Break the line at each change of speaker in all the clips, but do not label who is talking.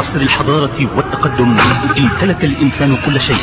عصر الحضارة والتقدم امتلك الإنسان كل شيء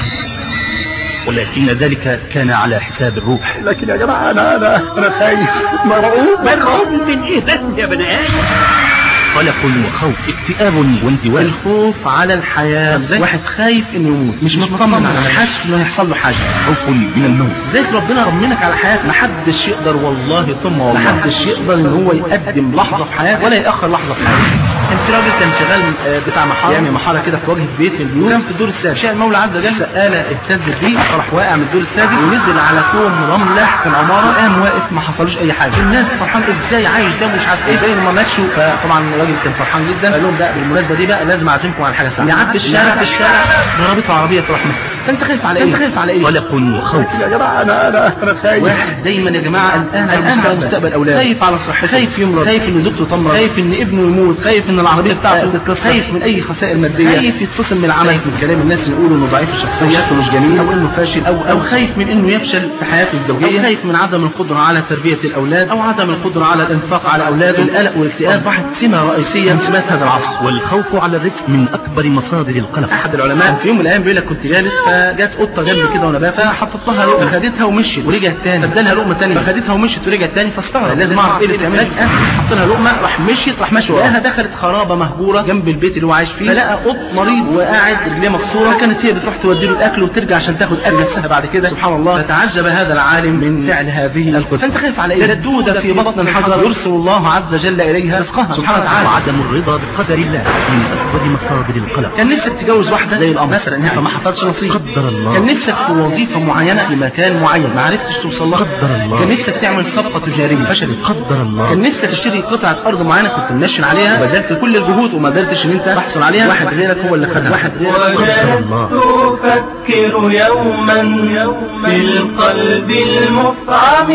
ولكن ذلك كان على حساب الروح
لكن يا جماعة أنا أنا أنا خايف مرعوب
مرعوب من إيه بس يا بني آدم
قلق وخوف اكتئاب وانزواج
الخوف على الحياة واحد خايف انه يموت مش مطمن على حاسس انه يحصل له حاجة
خوف من الموت
زي ربنا طمنك على حياتك محدش يقدر والله ثم والله محدش يقدر ان هو يقدم لحظة في حياته ولا يأخر لحظة في حياته كان في راجل كان شغال آه، بتاع محاره يعني محاره كده في وجه بيت من البيوت كان في الدور السادس شاء المولى عز وجل سآلة اهتزت بيه راح واقع من الدور السادس ونزل على كوم رملة في العمارة قام واقف ما حصلوش اي حاجة الناس فرحان ازاي عايش ده مش عارف ايه زي ما ماتشوا فطبعا الراجل كان فرحان جدا قال لهم بقى بالمناسبة دي بقى لازم اعزمكم على حاجة ساعة يعدي الشارع في الشارع ضربته عربية في رحمته فانت خايف على ايه انت خايف على ايه
قلق وخوف
يا جماعة أنا أنا أنا خايف
واحد دايما يا جماعه قلقان قلقان على مستقبل اولاده خايف على صحته خايف يمرض خايف ان زوجته تمرض خايف ان ابنه يموت خايف ان العربيه بتاعته تتكسر خايف من اي خسائر ماديه خايف يتفصل من العمل خايف من كلام الناس اللي يقولوا انه ضعيف الشخصيه ومش جميل او انه فاشل او او خايف من انه يفشل في حياته الزوجيه او خايف من عدم القدره على تربيه الاولاد او عدم القدره على الانفاق على اولاده القلق والاكتئاب اصبحت سمه رئيسيه من سمات هذا العصر
والخوف على الرزق من أكبر مصادر القلق
احد العلماء في يوم من الايام بيقول لك كنت جالس فجت قطه جنبي كده وانا بقى فحطيت لها لقمه فخدتها ومشيت ورجعت تاني فادالها لقمه تانية فخدتها ومشيت ورجعت تاني فاستغرب لازم اعرف ايه اللي بتعمله فجاه حط لها لقمه راح مشيت راح ماشي وراها دخلت خرابه مهجوره جنب البيت اللي هو عايش فيه فلقى قط مريض وقاعد رجليه مكسوره كانت هي بتروح تودي له الاكل وترجع عشان تاخد اكل نفسها بعد كده سبحان الله فتعجب هذا العالم من فعل هذه القطه فانت خايف على ايه الدوده في بطن الحجر يرسل الله عز وجل اليها رزقها سبحانه وتعالى
وعدم الرضا بقدر الله من أكبر مصادر القلق
كان نفسك تتجوز واحدة زي القمر مثلا يعني فما حصلش نصيب
قدر الله
كان نفسك في وظيفة معينة في مكان معين ما عرفتش توصل لها
قدر الله
كان نفسك تعمل صفقة تجارية فشلت
قدر الله
كان نفسك تشتري قطعة أرض معينة كنت منشن عليها وبذلت كل الجهود وما قدرتش إن أنت تحصل عليها واحد غيرك هو اللي خدها واحد غيرك
قدر الله
أفكر يوما في القلب المفعم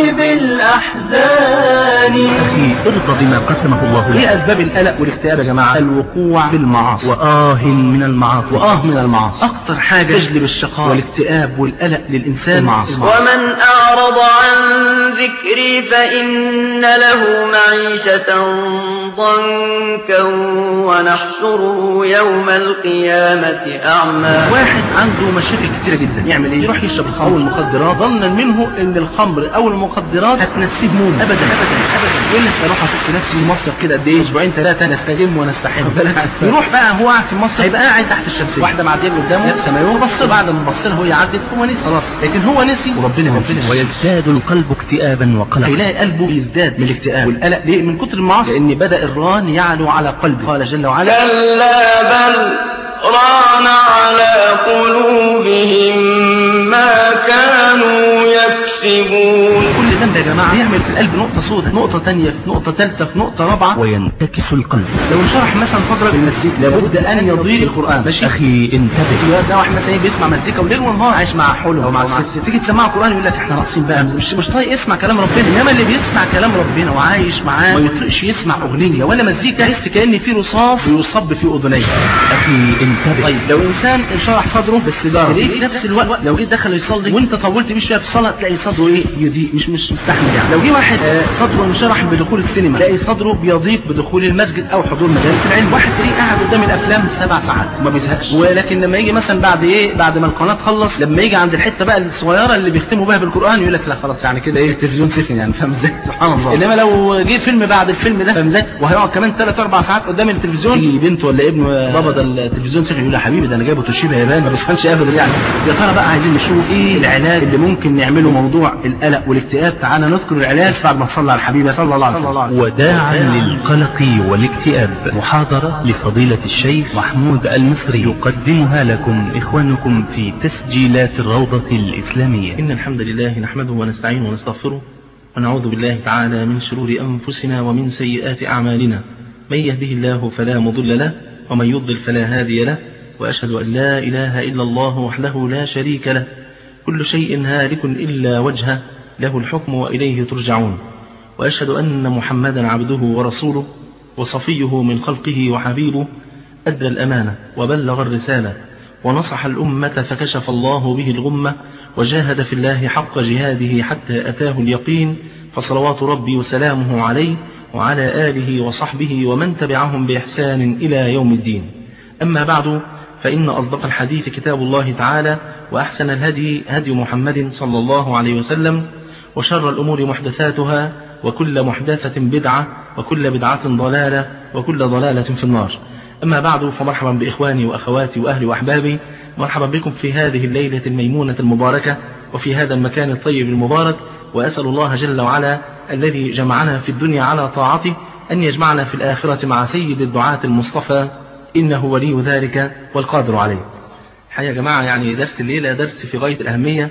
بالأحزان
أخي ارضى بما قسمه الله لك
ايه اسباب القلق والاكتئاب يا جماعه الوقوع في المعاصي
وآه من المعاصي
واه من المعاصي اكتر حاجه تجلب الشقاء والاكتئاب والقلق للانسان المعاصي
ومن أعرض عن ذكري فإن له معيشة ضنكا ونحشره يوم القيامة أعمى
واحد عنده مشاكل كتيرة جدا يعمل ايه يروح يشرب الخمر او المخدرات ظنا منه ان الخمر او المخدرات هتنسيه مون ابدا ابدا ابدا يقول لك اروح افك نفسي مصيف كده قد ايه اسبوعين ثلاثه نستجم ونستحم يروح بقى هو قاعد في مصر هيبقى قاعد تحت الشمسيه واحده معديه من قدامه لابسه مايوه بص بعد ما بص لها وهي عدت هو نسي خلاص لكن هو نسي وربنا ربنا
ويزداد القلب اكتئابا وقلقا
هيلاقي قلبه يزداد من الاكتئاب والقلق ليه من كتر المعاصي لان بدا الران يعلو على قلبه قال جل وعلا
كلا بل ران على قلوبهم ما كانوا يكسبون
كل ذنب يا جماعه بيعمل في القلب نقطه سوداء نقطه ثانيه في نقطه ثالثه في نقطه رابعه
وينتكس القلب
لو انشرح مثلا صدرك بالمزيكا لابد ان يضيء القران ماشي
أخي انتبه
الواد ده واحد مثلا إيه بيسمع مزيكا وليل ونهار عايش مع حلو او مع الست تيجي تسمعه قران يقول لك احنا ناقصين بقى مش مش طايق يسمع كلام ربنا انما اللي بيسمع كلام ربنا وعايش معاه ما يطيقش يسمع اغنيه ولا مزيكا يحس كان في رصاص ويصب في اذنيه
أخي انتبه
طيب لو انسان انشرح صدره بالسيجاره ليه في نفس الوقت لو جيت دخل يصلي وانت طولت بيه شويه في الصلاه تلاقي صدره ايه يضيق مش مش مستحمل يعني لو جه واحد آه، صدره انشرح بدخول السينما تلاقي صدره بيضيق بدخول المسجد او حضور مجالس العلم واحد تلاقيه قاعد قدام الافلام سبع ساعات وما بيزهقش ولكن لما يجي مثلا بعد ايه بعد ما القناه تخلص لما يجي عند الحته بقى الصغيره اللي بيختموا بها بالقران يقول لك لا خلاص يعني كده ايه التلفزيون سخن يعني فاهم ازاي سبحان الله انما لو جه فيلم بعد الفيلم ده فاهم ازاي وهيقعد كمان 3 4 ساعات قدام التلفزيون يجي بنته ولا ابنه آه، بابا ده التلفزيون سخن يقول يا حبيبي ده انا جايبه توشيبا يابان ما بيسخنش ابدا يعني يا ترى بقى عايزين نشوف ايه العلاج اللي ممكن نعمله موضوع القلق والاكتئاب تعالى نذكر العلاج بعد ما تصلي على الحبيبه صلى الله عليه وسلم
وداعا للقلق والاكتئاب محاضرة لفضيلة الشيخ محمود المصري يقدمها لكم إخوانكم في تسجيلات الروضة الإسلامية
إن الحمد لله نحمده ونستعينه ونستغفره ونعوذ بالله تعالى من شرور أنفسنا ومن سيئات أعمالنا من يهده الله فلا مضل له ومن يضلل فلا هادي له وأشهد أن لا إله إلا الله وحده لا شريك له كل شيء هالك إلا وجهه له الحكم وإليه ترجعون وأشهد أن محمدا عبده ورسوله وصفيه من خلقه وحبيبه أدى الأمانة وبلغ الرسالة ونصح الأمة فكشف الله به الغمة وجاهد في الله حق جهاده حتى أتاه اليقين فصلوات ربي وسلامه عليه وعلى آله وصحبه ومن تبعهم بإحسان إلى يوم الدين أما بعد فإن أصدق الحديث كتاب الله تعالى وأحسن الهدي هدي محمد صلى الله عليه وسلم وشر الأمور محدثاتها وكل محدثة بدعة وكل بدعة ضلالة وكل ضلالة في النار أما بعد فمرحبا بإخواني وأخواتي وأهلي وأحبابي مرحبا بكم في هذه الليلة الميمونة المباركة وفي هذا المكان الطيب المبارك وأسأل الله جل وعلا الذي جمعنا في الدنيا على طاعته أن يجمعنا في الآخرة مع سيد الدعاة المصطفى إنه ولي ذلك والقادر عليه الحقيقة يا جماعة يعني درس الليلة درس في غاية الأهمية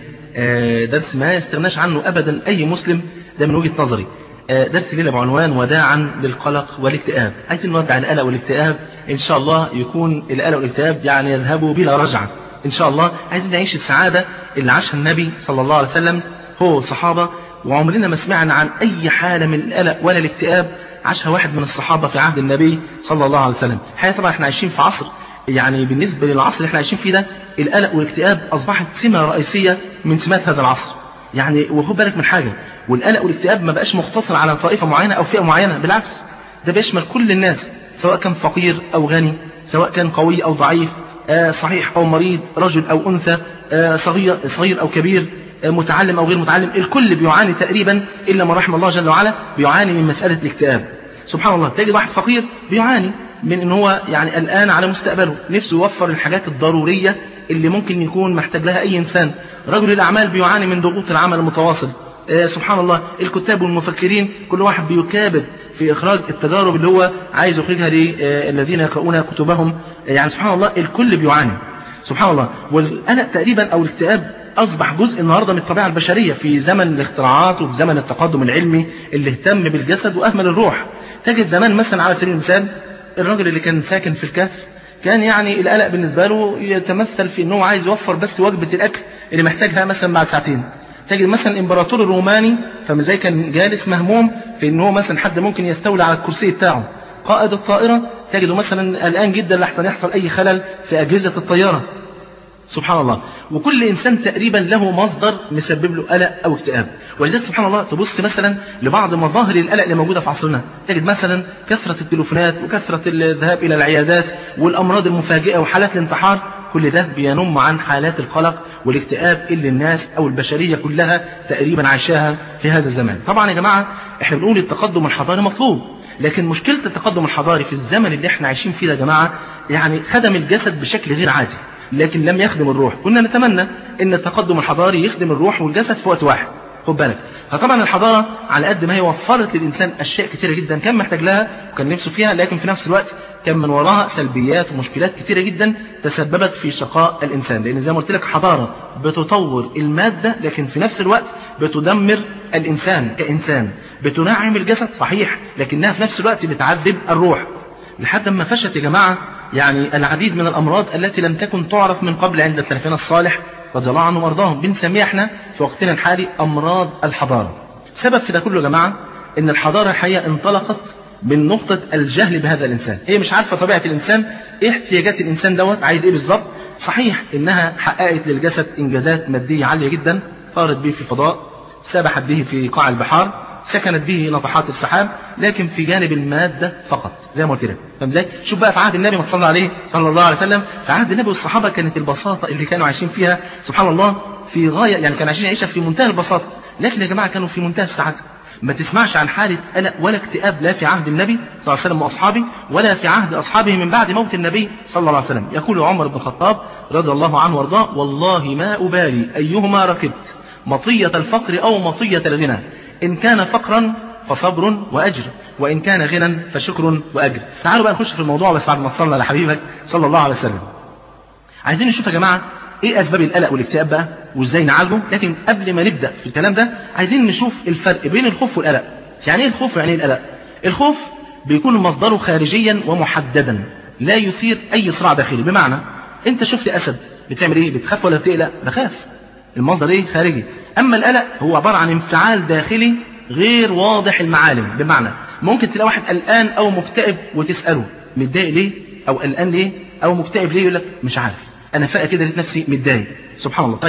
درس ما يستغناش عنه أبدا أي مسلم ده من وجهة نظري درس الليلة بعنوان وداعا للقلق والاكتئاب عايزين نودع القلق والاكتئاب إن شاء الله يكون القلق والاكتئاب يعني يذهبوا بلا رجعة إن شاء الله عايزين نعيش السعادة اللي عاشها النبي صلى الله عليه وسلم هو والصحابة وعمرنا ما سمعنا عن أي حالة من القلق ولا الاكتئاب عاشها واحد من الصحابة في عهد النبي صلى الله عليه وسلم الحقيقة طبعا احنا عايشين في عصر يعني بالنسبة للعصر اللي احنا عايشين فيه ده القلق والاكتئاب أصبحت سمة رئيسية من سمات هذا العصر يعني وخد بالك من حاجة والقلق والاكتئاب ما بقاش مقتصر على طائفة معينة أو فئة معينة بالعكس ده بيشمل كل الناس سواء كان فقير أو غني سواء كان قوي أو ضعيف آه صحيح أو مريض رجل أو أنثى آه صغير, صغير أو كبير آه متعلم أو غير متعلم الكل بيعاني تقريبا إلا من رحم الله جل وعلا بيعاني من مسألة الاكتئاب سبحان الله تجد واحد فقير بيعاني من ان هو يعني قلقان على مستقبله نفسه يوفر الحاجات الضرورية اللي ممكن يكون محتاج لها اي انسان رجل الاعمال بيعاني من ضغوط العمل المتواصل آه سبحان الله الكتاب والمفكرين كل واحد بيكابد في اخراج التجارب اللي هو عايز يخرجها للذين يقرؤون كتبهم يعني سبحان الله الكل بيعاني سبحان الله والقلق تقريبا او الاكتئاب أصبح جزء النهاردة من الطبيعة البشرية في زمن الاختراعات وفي زمن التقدم العلمي اللي اهتم بالجسد وأهمل الروح تجد زمان مثلا على سبيل المثال الراجل اللي كان ساكن في الكهف كان يعني القلق بالنسبة له يتمثل في أنه عايز يوفر بس وجبة الأكل اللي محتاجها مثلا بعد ساعتين تجد مثلا الإمبراطور الروماني فمزاي كان جالس مهموم في أنه مثلا حد ممكن يستولى على الكرسي بتاعه قائد الطائرة تجده مثلا قلقان جدا لحتى يحصل أي خلل في أجهزة الطيارة سبحان الله وكل إنسان تقريبا له مصدر مسبب له قلق أو اكتئاب ولذلك سبحان الله تبص مثلا لبعض مظاهر القلق اللي موجودة في عصرنا تجد مثلا كثرة التليفونات وكثرة الذهاب إلى العيادات والأمراض المفاجئة وحالات الانتحار كل ده بينم عن حالات القلق والاكتئاب اللي الناس أو البشرية كلها تقريبا عاشاها في هذا الزمان طبعا يا جماعة احنا بنقول التقدم الحضاري مطلوب لكن مشكلة التقدم الحضاري في الزمن اللي احنا عايشين فيه ده يا جماعة يعني خدم الجسد بشكل غير عادي لكن لم يخدم الروح كنا نتمنى ان التقدم الحضاري يخدم الروح والجسد في وقت واحد خد بالك فطبعا الحضارة على قد ما هي وفرت للإنسان أشياء كتيرة جدا كان محتاج لها وكان نفسه فيها لكن في نفس الوقت كان من وراها سلبيات ومشكلات كتيرة جدا تسببت في شقاء الإنسان لأن زي ما قلت لك حضارة بتطور المادة لكن في نفس الوقت بتدمر الإنسان كإنسان بتنعم الجسد صحيح لكنها في نفس الوقت بتعذب الروح لحد ما فشت يا جماعة يعني العديد من الأمراض التي لم تكن تعرف من قبل عند سلفنا الصالح رضي الله عنهم وارضاهم بنسميها احنا في وقتنا الحالي أمراض الحضارة سبب في ده كله يا جماعة ان الحضارة الحقيقة انطلقت من نقطة الجهل بهذا الإنسان هي مش عارفة طبيعة الإنسان ايه احتياجات الإنسان دوت عايز ايه بالظبط صحيح انها حققت للجسد انجازات مادية عالية جدا طارت به في الفضاء سبحت به في قاع البحار سكنت به نطحات السحاب لكن في جانب المادة فقط زي ما قلت لك فاهم ازاي شوف بقى في عهد النبي ما صلى عليه صلى الله عليه وسلم في عهد النبي والصحابة كانت البساطة اللي كانوا عايشين فيها سبحان الله في غاية يعني كانوا عايشين عيشة في منتهى البساطة لكن يا جماعة كانوا في منتهى السعادة ما تسمعش عن حالة قلق ولا اكتئاب لا في عهد النبي صلى الله عليه وسلم وأصحابه ولا في عهد أصحابه من بعد موت النبي صلى الله عليه وسلم يقول عمر بن الخطاب رضي الله عنه وارضاه والله ما أبالي أيهما ركبت مطية الفقر أو مطية الغنى إن كان فقرا فصبر وأجر وإن كان غنى فشكر وأجر تعالوا بقى نخش في الموضوع بس بعد ما تصلنا لحبيبك صلى الله عليه وسلم عايزين نشوف يا جماعة ايه اسباب القلق والاكتئاب بقى وازاي نعالجه لكن قبل ما نبدا في الكلام ده عايزين نشوف الفرق بين الخوف والقلق يعني ايه الخوف ويعني ايه القلق الخوف بيكون مصدره خارجيا ومحددا لا يثير اي صراع داخلي بمعنى انت شفت اسد بتعمل ايه بتخاف ولا بتقلق بخاف المصدر ايه خارجي اما القلق هو عباره عن انفعال داخلي غير واضح المعالم بمعنى ممكن تلاقي واحد قلقان او مكتئب وتساله متضايق ليه او قلقان ليه او مكتئب ليه يقول لك مش عارف انا فاقه كده لقيت نفسي متضايق سبحان الله طيب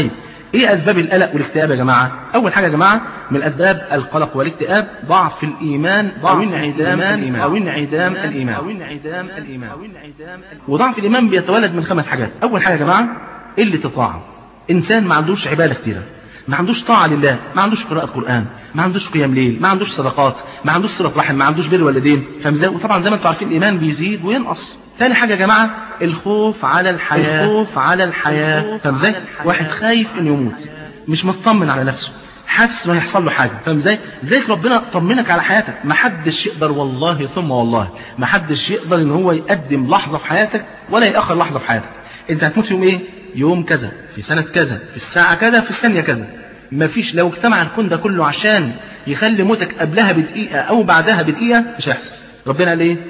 ايه اسباب القلق والاكتئاب يا جماعه اول حاجه يا جماعه من اسباب القلق والاكتئاب ضعف الايمان او انعدام الايمان او انعدام الايمان او انعدام الايمان وضعف الايمان بيتولد من خمس حاجات اول حاجه يا جماعه قله الطاعه انسان ما عندوش عباده كتيره ما عندوش طاعة لله ما عندوش قراءة قرآن ما عندوش قيام ليل ما عندوش صدقات ما عندوش صلة رحم ما عندوش بر والدين فمزاج وطبعا زي ما انتم عارفين الإيمان بيزيد وينقص تاني حاجة يا جماعة الخوف على الحياة الخوف على الحياة فمزاج واحد خايف انه يموت مش مطمن على نفسه حاسس ما يحصل له حاجة فاهم ازاي؟ ذلك ربنا طمنك على حياتك ما حدش يقدر والله ثم والله ما حدش يقدر ان هو يقدم لحظة في حياتك ولا يأخر لحظة في حياتك انت هتموت يوم ايه؟ يوم كذا في سنة كذا في الساعة كذا في الثانية كذا مفيش لو اجتمع الكون ده كله عشان يخلي موتك قبلها بدقيقة أو بعدها بدقيقة مش هيحصل ربنا قال إيه؟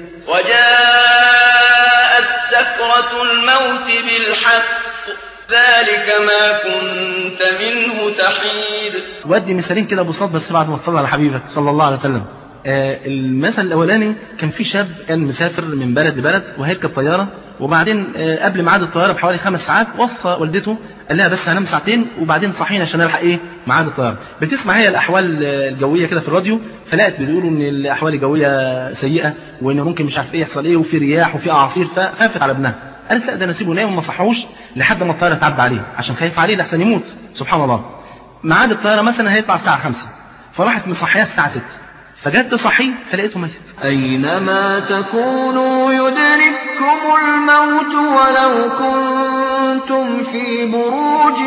وجاءت سكرة الموت بالحق ذلك ما كنت منه تحيد
ودي مثالين كده بساط بس بعد ما تصلي على حبيبك صلى الله عليه وسلم آه المثل الاولاني كان في شاب كان مسافر من بلد لبلد وهيركب طياره وبعدين آه قبل ميعاد الطياره بحوالي خمس ساعات وصى والدته قال لها بس هنام ساعتين وبعدين صحينا عشان نلحق ايه ميعاد الطياره بتسمع هي الاحوال الجويه كده في الراديو فلقت بيقولوا ان الاحوال الجويه سيئه وان ممكن مش عارف ايه يحصل ايه وفي رياح وفي اعاصير فخافت على ابنها قالت لا ده انا اسيبه نايم وما صحوش لحد ما الطياره تعدي عليه عشان خايف عليه لحسن يموت سبحان الله ميعاد الطياره مثلا هيطلع الساعه 5 فراحت مصحيه الساعه 6 فجت تصحيه فلقيته ميت
أينما تكونوا يدرككم الموت ولو كنتم في بروج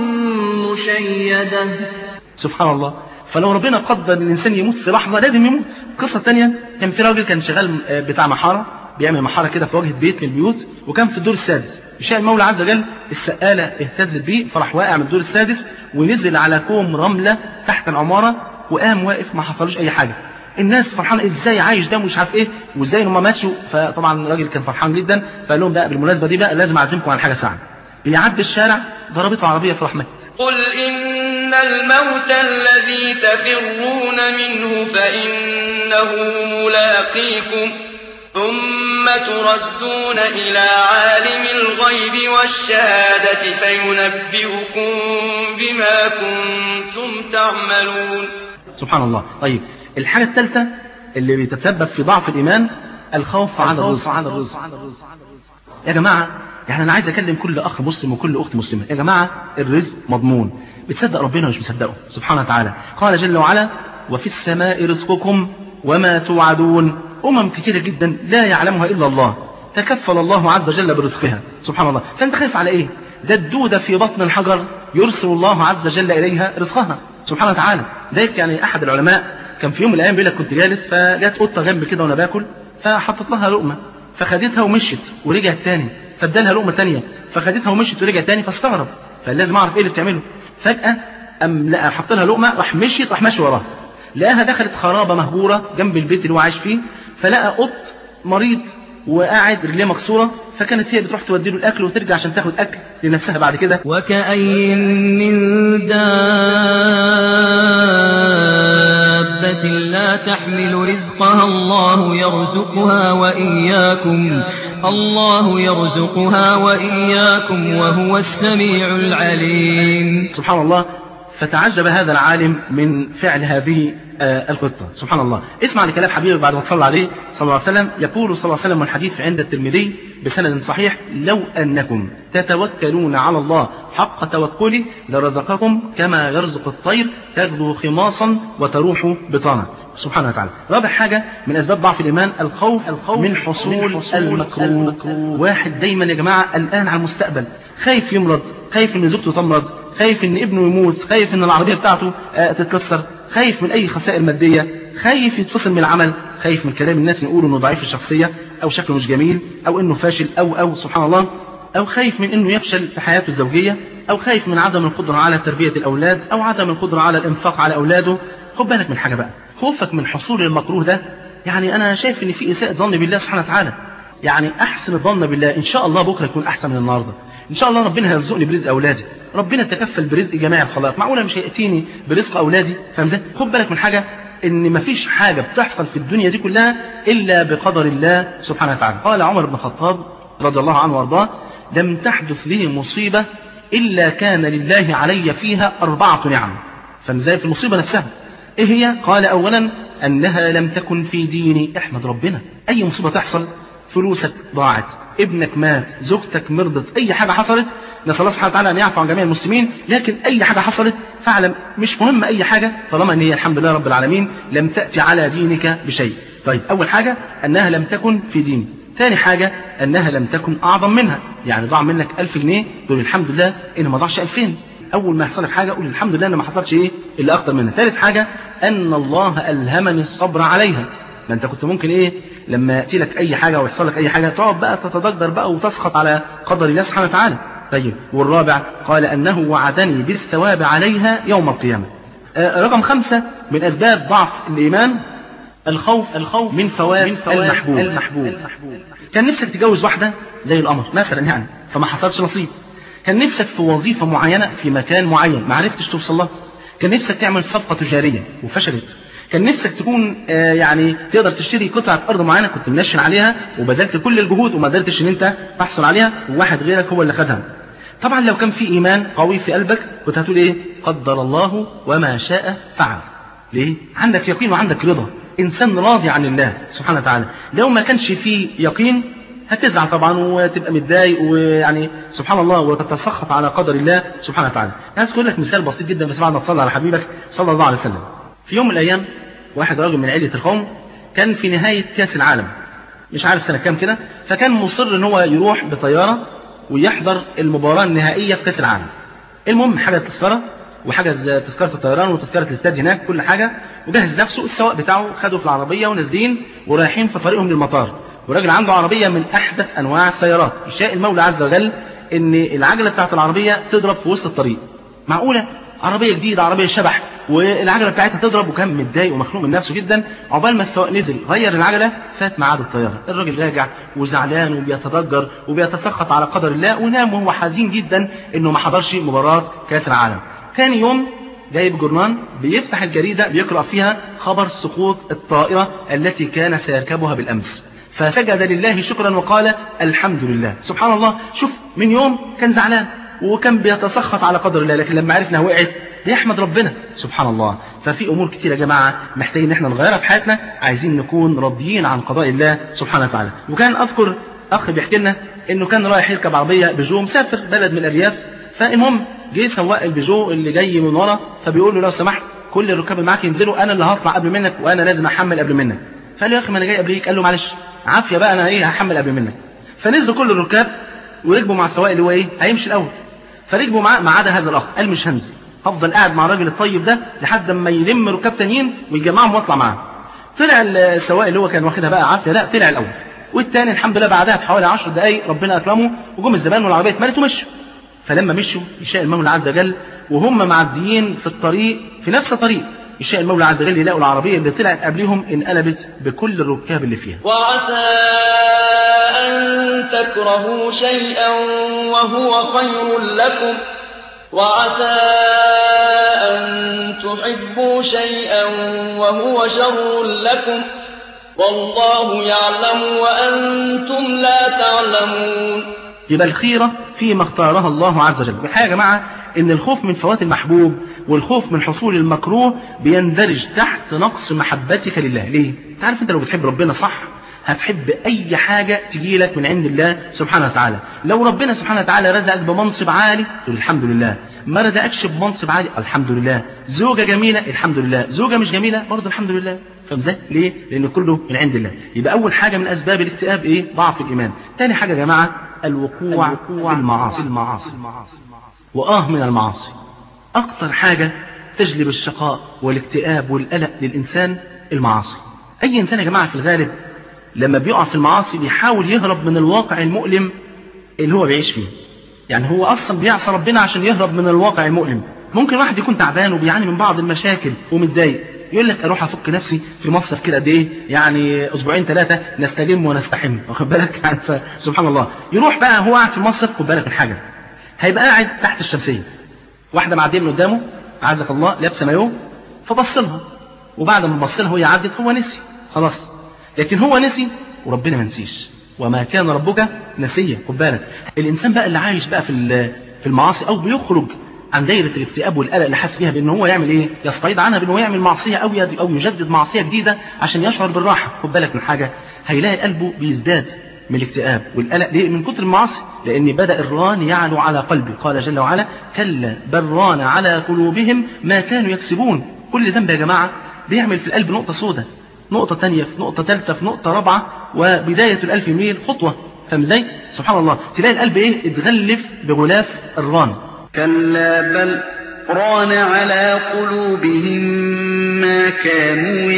مشيدة
سبحان الله فلو ربنا قدر ان الانسان يموت في لحظه لازم يموت قصه تانية كان في راجل كان شغال بتاع محاره بيعمل محاره كده في واجهه بيت من البيوت وكان في الدور السادس شاء المولى عز وجل السقاله اهتزت بيه فراح واقع من الدور السادس ونزل على كوم رمله تحت العماره وقام واقف ما حصلوش اي حاجه الناس فرحانه ازاي عايش ده ومش عارف ايه وازاي هم ماتوا فطبعا الراجل كان فرحان جدا فقال لهم بقى بالمناسبه دي بقى لازم اعزمكم على حاجه ساعه بيعدي الشارع ضربته عربيه في رحمته
قل إن الموت الذي تفرون منه فإنه ملاقيكم ثم تردون إلى عالم الغيب والشهادة فينبئكم بما كنتم تعملون
سبحان الله طيب الحاجه الثالثه اللي بتتسبب في ضعف الايمان الخوف على الرزق على الرزق يا جماعه يعني انا عايز اكلم كل اخ مسلم وكل اخت مسلمه يا جماعه الرزق مضمون بتصدق ربنا مش مصدقه سبحانه وتعالى قال جل وعلا وفي السماء رزقكم وما توعدون امم كثيره جدا لا يعلمها الا الله تكفل الله عز وجل برزقها سبحان الله فانت خايف على ايه ده الدوده في بطن الحجر يرسل الله عز وجل اليها رزقها سبحانه وتعالى ذلك يعني احد العلماء كان في يوم من الايام بيقول لك كنت جالس فجت قطه جنبي كده وانا باكل فحطت لها لقمه فخدتها ومشت ورجعت تاني فادالها لقمه تانية فخدتها ومشت ورجعت تاني فاستغرب فلازم اعرف ايه اللي بتعمله فجاه ام لقى حط لها لقمه راح مشيت راح ماشي وراها لقاها دخلت خرابه مهجوره جنب البيت اللي هو عايش فيه فلقى قط مريض وقاعد رجليه مكسوره فكانت هي بتروح تودي له الاكل وترجع عشان تاخد اكل لنفسها بعد كده
وكأي من دابة لا تحمل رزقها الله يرزقها وإياكم الله يرزقها وإياكم وهو السميع العليم
سبحان الله فتعجب هذا العالم من فعل هذه آه القطة سبحان الله اسمع لكلام حبيبي بعد ما تصلى عليه صلى الله عليه وسلم يقول صلى الله عليه وسلم الحديث عند الترمذي بسند صحيح لو أنكم تتوكلون على الله حق توكله لرزقكم كما يرزق الطير تغدو خماصا وتروح بطانا سبحانه وتعالى رابع حاجة من أسباب ضعف الإيمان الخوف, الخوف من حصول, من حصول المكروه. المكروه واحد دايما يا جماعة الآن على المستقبل خايف يمرض خايف ان زوجته تمرض خايف ان ابنه يموت خايف ان العربية بتاعته آه تتكسر خايف من اي خسائر مادية خايف يتفصل من العمل خايف من كلام الناس يقولوا انه ضعيف الشخصية او شكله مش جميل او انه فاشل او او سبحان الله او خايف من انه يفشل في حياته الزوجية او خايف من عدم القدرة على تربية الاولاد او عدم القدرة على الانفاق على اولاده خد بالك من حاجة بقى خوفك من حصول المكروه ده يعني انا شايف ان في اساءة ظن بالله سبحانه وتعالى يعني احسن الظن بالله ان شاء الله بكره يكون احسن من النهارده ان شاء الله ربنا هيرزقني برزق اولادي ربنا تكفل برزق جميع الخلائق معقوله مش هياتيني برزق اولادي فاهم ازاي خد بالك من حاجه ان مفيش حاجه بتحصل في الدنيا دي كلها الا بقدر الله سبحانه وتعالى قال عمر بن الخطاب رضي الله عنه وارضاه لم تحدث لي مصيبه إلا كان لله علي فيها أربعة نعم فمزاي في المصيبة نفسها إيه هي قال أولا أنها لم تكن في ديني احمد ربنا أي مصيبة تحصل فلوسك ضاعت ابنك مات زوجتك مرضت أي حاجة حصلت نسأل الله سبحانه وتعالى أن يعفو عن جميع المسلمين لكن أي حاجة حصلت فاعلم مش مهم أي حاجة طالما أن هي الحمد لله رب العالمين لم تأتي على دينك بشيء طيب أول حاجة أنها لم تكن في دين ثاني حاجة أنها لم تكن أعظم منها يعني ضاع منك ألف جنيه تقول الحمد لله إن ما ضاعش ألفين أول ما يحصل لك حاجة قول الحمد لله إن ما حصلش إيه اللي أكتر منها ثالث حاجة أن الله ألهمني الصبر عليها ما أنت كنت ممكن إيه لما يأتي لك أي حاجة ويحصل لك أي حاجة تقعد بقى تتضجر بقى وتسخط على قدر الله سبحانه وتعالى طيب والرابع قال أنه وعدني بالثواب عليها يوم القيامة آه رقم خمسة من أسباب ضعف الإيمان الخوف الخوف من فوات, من فوات المحبوب. المحبوب. المحبوب كان نفسك تجوز واحدة زي القمر مثلا يعني فما حصلش نصيب كان نفسك في وظيفة معينة في مكان معين ما عرفتش توصل لها كان نفسك تعمل صفقة تجارية وفشلت كان نفسك تكون آه يعني تقدر تشتري قطعة أرض معينة كنت منشن عليها وبذلت كل الجهود وما قدرتش إن أنت تحصل عليها وواحد غيرك هو اللي خدها طبعا لو كان في إيمان قوي في قلبك كنت هتقول إيه قدر الله وما شاء فعل ليه عندك يقين وعندك رضا إنسان راضي عن الله سبحانه وتعالى لو ما كانش فيه يقين هتزعل طبعا وتبقى متضايق ويعني سبحان الله وتتسخط على قدر الله سبحانه وتعالى عايز اقول لك مثال بسيط جدا بس بعد ما تصلي على حبيبك صلى الله عليه وسلم في يوم من الايام واحد راجل من عيله القوم كان في نهايه كاس العالم مش عارف سنه كام كده فكان مصر ان هو يروح بطياره ويحضر المباراه النهائيه في كاس العالم المهم حجز تذكره وحجز تذكره الطيران وتذكره الاستاد هناك كل حاجه وجهز نفسه السواق بتاعه خده في العربيه ونازلين ورايحين في طريقهم للمطار وراجل عنده عربية من أحدث أنواع السيارات يشاء المولى عز وجل إن العجلة بتاعت العربية تضرب في وسط الطريق معقولة عربية جديدة عربية شبح والعجلة بتاعتها تضرب وكان متضايق ومخنوق من نفسه جدا عقبال ما السواق نزل غير العجلة فات ميعاد الطيارة الراجل راجع وزعلان وبيتضجر وبيتسخط على قدر الله ونام وهو حزين جدا انه ما حضرش مباراة كأس العالم ثاني يوم جايب جورنان بيفتح الجريدة بيقرأ فيها خبر سقوط الطائرة التي كان سيركبها بالأمس فسجد لله شكرا وقال الحمد لله سبحان الله شوف من يوم كان زعلان وكان بيتسخط على قدر الله لكن لما عرفنا وقعت بيحمد ربنا سبحان الله ففي امور كتير يا جماعه محتاجين ان احنا نغيرها في حياتنا عايزين نكون راضيين عن قضاء الله سبحانه وتعالى وكان اذكر اخ بيحكي لنا انه كان رايح يركب عربيه بيجو مسافر بلد من الارياف فالمهم جه سواق البيجو اللي جاي من ورا فبيقول له لو سمحت كل الركاب اللي معاك ينزلوا انا اللي هطلع قبل منك وانا لازم احمل قبل منك فقال له يا اخي ما انا جاي قبليك قال له معلش عافيه بقى انا ايه هحمل قبل منك فنزلوا كل الركاب وركبوا مع السواق اللي هو ايه هيمشي الاول فركبوا معاه ما عدا هذا الاخ قال مش هنزل هفضل قاعد مع الراجل الطيب ده لحد اما يلم ركاب تانيين ويجمعهم واطلع معاه طلع السواق اللي هو كان واخدها بقى عافيه لا طلع الاول والتاني الحمد لله بعدها بحوالي 10 دقايق ربنا اكرمه وجم الزبائن والعربيه اتملت ومشوا فلما مشوا يشاء المولى عز وجل وهم معديين في الطريق في نفس الطريق يشاء المولى عز وجل يلاقوا العربية اللي طلعت قبلهم انقلبت بكل الركاب اللي فيها
وعسى أن تكرهوا شيئا وهو خير لكم وعسى أن تحبوا شيئا وهو شر لكم والله يعلم وأنتم لا تعلمون
يبقى الخيرة فيما اختارها الله عز وجل الحقيقة يا جماعة ان الخوف من فوات المحبوب والخوف من حصول المكروه بيندرج تحت نقص محبتك لله ليه تعرف انت لو بتحب ربنا صح هتحب اي حاجة تجي لك من عند الله سبحانه وتعالى لو ربنا سبحانه وتعالى رزقك بمنصب عالي تقول الحمد لله ما رزقكش بمنصب عالي الحمد لله زوجة جميلة الحمد لله زوجة مش جميلة برضه الحمد لله فاهم ازاي ليه لان كله من عند الله يبقى اول حاجة من اسباب الاكتئاب ايه ضعف الايمان تاني حاجة يا جماعة الوقوع, الوقوع في المعاصي المعاصي وآه من المعاصي أكتر حاجة تجلب الشقاء والاكتئاب والقلق للإنسان المعاصي أي إنسان يا جماعة في الغالب لما بيقع في المعاصي بيحاول يهرب من الواقع المؤلم اللي هو بيعيش فيه يعني هو أصلا بيعصى ربنا عشان يهرب من الواقع المؤلم ممكن واحد يكون تعبان وبيعاني من بعض المشاكل ومتضايق يقول لك اروح افك نفسي في مصر كده قد ايه يعني اسبوعين ثلاثه نستلم ونستحم واخد بالك يعني سبحان الله يروح بقى هو قاعد في المصرف خد بالك من حاجه هيبقى قاعد تحت الشمسيه واحده معديه من قدامه عزك الله لابسه مايوه فبص لها وبعد ما بص لها وهي عدت هو نسي خلاص لكن هو نسي وربنا ما نسيش وما كان ربك نسيا خد بالك الانسان بقى اللي عايش بقى في في المعاصي او بيخرج عن دايرة الاكتئاب والقلق اللي حاسس بيها بان هو يعمل ايه يستعيد عنها بان هو يعمل معصية او يد- او يجدد معصية جديدة عشان يشعر بالراحة خد بالك من حاجة هيلاقي قلبه بيزداد من الاكتئاب والقلق ليه من كتر المعاصي لان بدا الران يعلو على قلبه قال جل وعلا كلا بل ران على قلوبهم ما كانوا يكسبون كل ذنب يا جماعه بيعمل في القلب نقطه سوداء نقطه ثانيه في نقطه ثالثه في نقطه رابعه وبدايه الالف ميل خطوه فاهم ازاي سبحان الله تلاقي القلب ايه اتغلف بغلاف الران
كلا بل ران على قلوبهم ما كانوا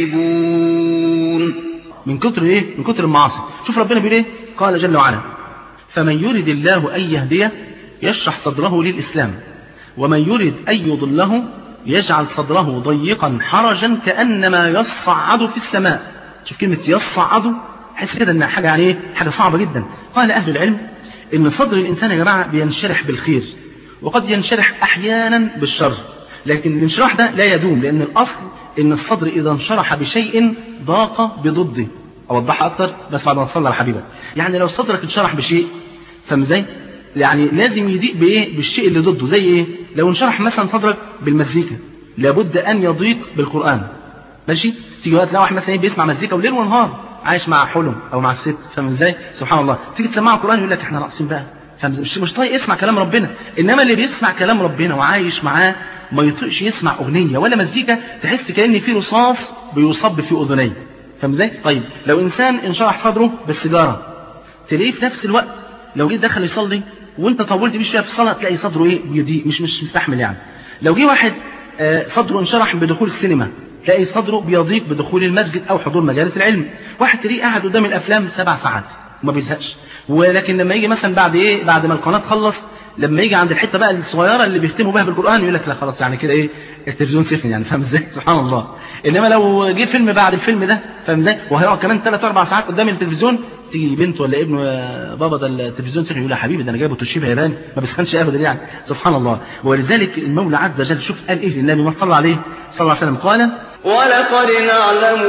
يكسبون
من كتر ايه من كتر المعاصي شوف ربنا بيقول ايه قال جل وعلا فمن يرد الله ان يهديه يشرح صدره للاسلام ومن يرد ان يضله يجعل صدره ضيقا حرجا كانما يصعد في السماء شوف كلمه يصعد حس كده انها حاجه يعني ايه حاجه صعبه جدا قال اهل العلم ان صدر الانسان يا جماعه بينشرح بالخير وقد ينشرح احيانا بالشر لكن الانشراح ده لا يدوم لان الاصل ان الصدر اذا انشرح بشيء ضاق بضده اوضحها اكتر بس بعد ما تصلي على حبيبك يعني لو صدرك انشرح بشيء فاهم ازاي يعني لازم يضيق بايه بالشيء اللي ضده زي ايه لو انشرح مثلا صدرك بالمزيكا لابد ان يضيق بالقران ماشي تيجي وقت تلاقي واحد مثلا إيه بيسمع مزيكا وليل ونهار عايش مع حلم او مع الست فاهم ازاي سبحان الله تيجي تسمعه القران يقول لك احنا ناقصين بقى فاهم إزاي؟ مش مش طايق يسمع كلام ربنا انما اللي بيسمع كلام ربنا وعايش معاه ما يطيقش يسمع اغنيه ولا مزيكا تحس كان في رصاص بيصب في اذنيه فاهم ازاي طيب لو انسان انشرح صدره بالسيجاره تلاقيه في نفس الوقت لو جه دخل يصلي وانت طولت بيه شويه في الصلاه تلاقي صدره ايه بيضيق مش مش مستحمل يعني لو جه واحد آه، صدره انشرح بدخول السينما تلاقي صدره بيضيق بدخول المسجد او حضور مجالس العلم واحد تلاقيه قاعد قدام الافلام سبع ساعات وما بيزهقش ولكن لما يجي مثلا بعد ايه بعد ما القناه تخلص لما يجي عند الحته بقى الصغيره اللي بيختموا بها بالقران يقول لك لا خلاص يعني كده ايه التلفزيون سخن يعني فاهم ازاي سبحان الله انما لو جه فيلم بعد الفيلم ده فاهم ازاي وهيقعد كمان 3 4 ساعات قدام التلفزيون تيجي بنت ولا ابنه يا بابا ده التلفزيون سخن يقول يا حبيبي ده انا جايبه توشيبا ياباني ما بيسخنش ابدا يعني سبحان الله ولذلك المولى عز وجل شوف قال ايه للنبي ما صلى عليه صلى الله عليه وسلم قال
ولقد نعلم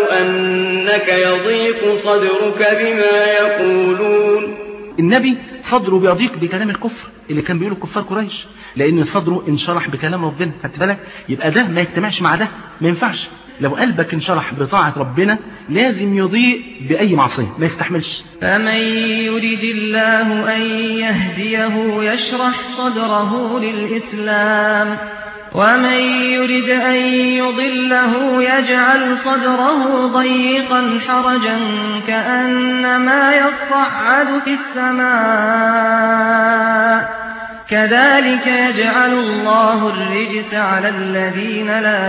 أنك يضيق صدرك بما يقولون
النبي صدره بيضيق بكلام الكفر اللي كان بيقوله كفار قريش لان صدره انشرح بكلام ربنا خدت بالك يبقى ده ما يجتمعش مع ده ما ينفعش لو قلبك انشرح بطاعة ربنا لازم يضيء بأي معصية ما يستحملش
فمن يرد الله أن يهديه يشرح صدره للإسلام ومن يرد أن يضله يجعل صدره ضيقا حرجا كأنما يصعد في السماء كذلك يجعل الله الرجس على الذين لا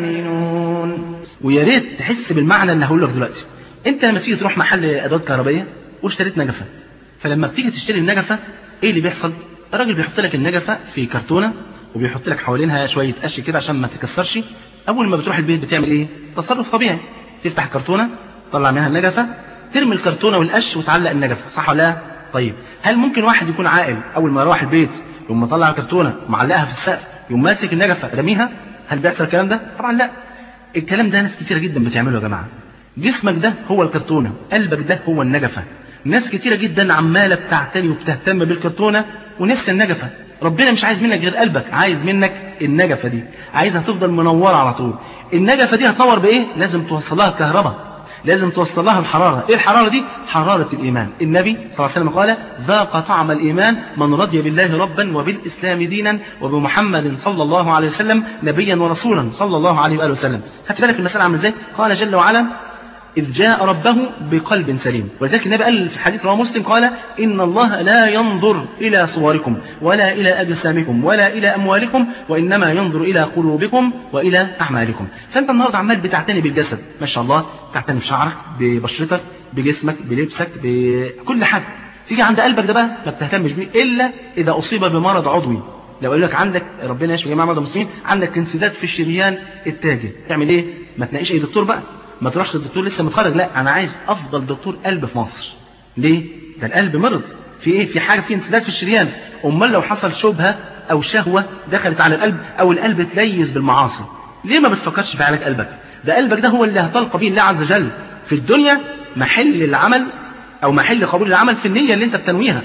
يؤمنون
ويا ريت تحس بالمعنى اللي هقول لك دلوقتي انت لما تيجي تروح محل ادوات كهربائيه واشتريت نجفه فلما بتيجي تشتري النجفه ايه اللي بيحصل الراجل بيحط لك النجفه في كرتونه وبيحط لك حوالينها شويه قش كده عشان ما تكسرش اول ما بتروح البيت بتعمل ايه تصرف طبيعي تفتح الكرتونه تطلع منها النجفه ترمي الكرتونه والقش وتعلق النجفه صح ولا لا طيب هل ممكن واحد يكون عاقل اول ما يروح البيت يقوم مطلع الكرتونه ومعلقها في السقف يقوم ماسك النجفه رميها هل بيحصل الكلام ده طبعا لا الكلام ده ناس كتيره جدا بتعمله يا جماعه جسمك ده هو الكرتونه قلبك ده هو النجفه ناس كتيره جدا عماله بتعتني وبتهتم بالكرتونه ونفس النجفه ربنا مش عايز منك غير قلبك عايز منك النجفه دي عايزها تفضل منوره على طول النجفه دي هتنور بايه لازم توصل لها الكهرباء لازم توصل لها الحرارة ايه الحرارة دي حرارة الايمان النبي صلى الله عليه وسلم قال ذاق طعم الايمان من رضي بالله ربا وبالاسلام دينا وبمحمد صلى الله عليه وسلم نبيا ورسولا صلى الله عليه واله وسلم هات بالك المسألة عامله ازاي قال جل وعلا إذ جاء ربه بقلب سليم ولذلك النبي قال في الحديث رواه مسلم قال إن الله لا ينظر إلى صوركم ولا إلى أجسامكم ولا إلى أموالكم وإنما ينظر إلى قلوبكم وإلى أعمالكم فأنت النهاردة عمال بتعتني بالجسد ما شاء الله تعتني بشعرك ببشرتك بجسمك بلبسك بكل حاجة تيجي عند قلبك ده بقى ما بتهتمش بيه إلا إذا أصيب بمرض عضوي لو قال لك عندك ربنا يشفي جميع مرضى المسلمين عندك انسداد في الشريان التاجي تعمل ايه ما تناقيش اي دكتور بقى ما تروحش للدكتور لسه متخرج لا انا عايز افضل دكتور قلب في مصر ليه ده القلب مرض في ايه في حاجه في انسداد في الشريان امال لو حصل شبهه او شهوه دخلت على القلب او القلب تليس بالمعاصي ليه ما بتفكرش في علاج قلبك ده قلبك ده هو اللي هتلقى به الله عز وجل في الدنيا محل العمل او محل قبول العمل في النيه اللي انت بتنويها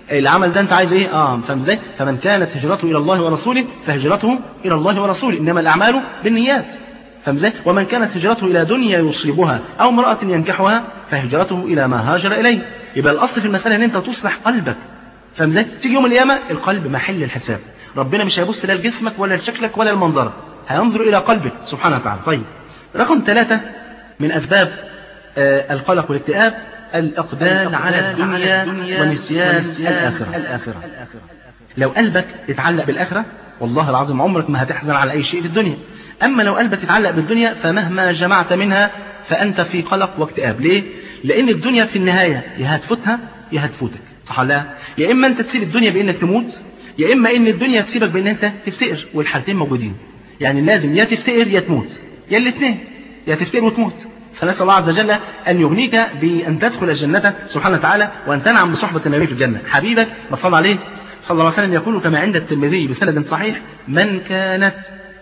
العمل ده انت عايز ايه اه فاهم ازاي فمن كانت هجرته الى الله ورسوله فهجرته الى الله ورسوله انما الاعمال بالنيات فاهم ازاي ومن كانت هجرته الى دنيا يصيبها او امراه ينكحها فهجرته الى ما هاجر اليه يبقى الاصل في المساله ان انت تصلح قلبك فاهم ازاي تيجي يوم القيامه القلب محل الحساب ربنا مش هيبص لا لجسمك ولا لشكلك ولا لمنظرك هينظر الى قلبك سبحانه وتعالى طيب رقم ثلاثة من اسباب آه القلق والاكتئاب الإقبال على الدنيا ونسيان الآخرة. الآخرة لو قلبك اتعلق بالآخرة والله العظيم عمرك ما هتحزن على أي شيء في الدنيا أما لو قلبك اتعلق بالدنيا فمهما جمعت منها فأنت في قلق واكتئاب ليه؟ لأن الدنيا في النهاية يا هتفوتها يا هتفوتك صح ولا لا؟ يا إما أنت تسيب الدنيا بإنك تموت يا إما إن الدنيا تسيبك بإن أنت تفتقر والحالتين موجودين يعني لازم يا تفتقر يا تموت يا الاثنين يا تفتقر وتموت فنسأل الله عز وجل أن يغنيك بأن تدخل الجنة سبحانه وتعالى وأن تنعم بصحبة النبي في الجنة حبيبك ما صلى عليه صلى الله عليه وسلم يقول كما عند الترمذي بسند صحيح من كانت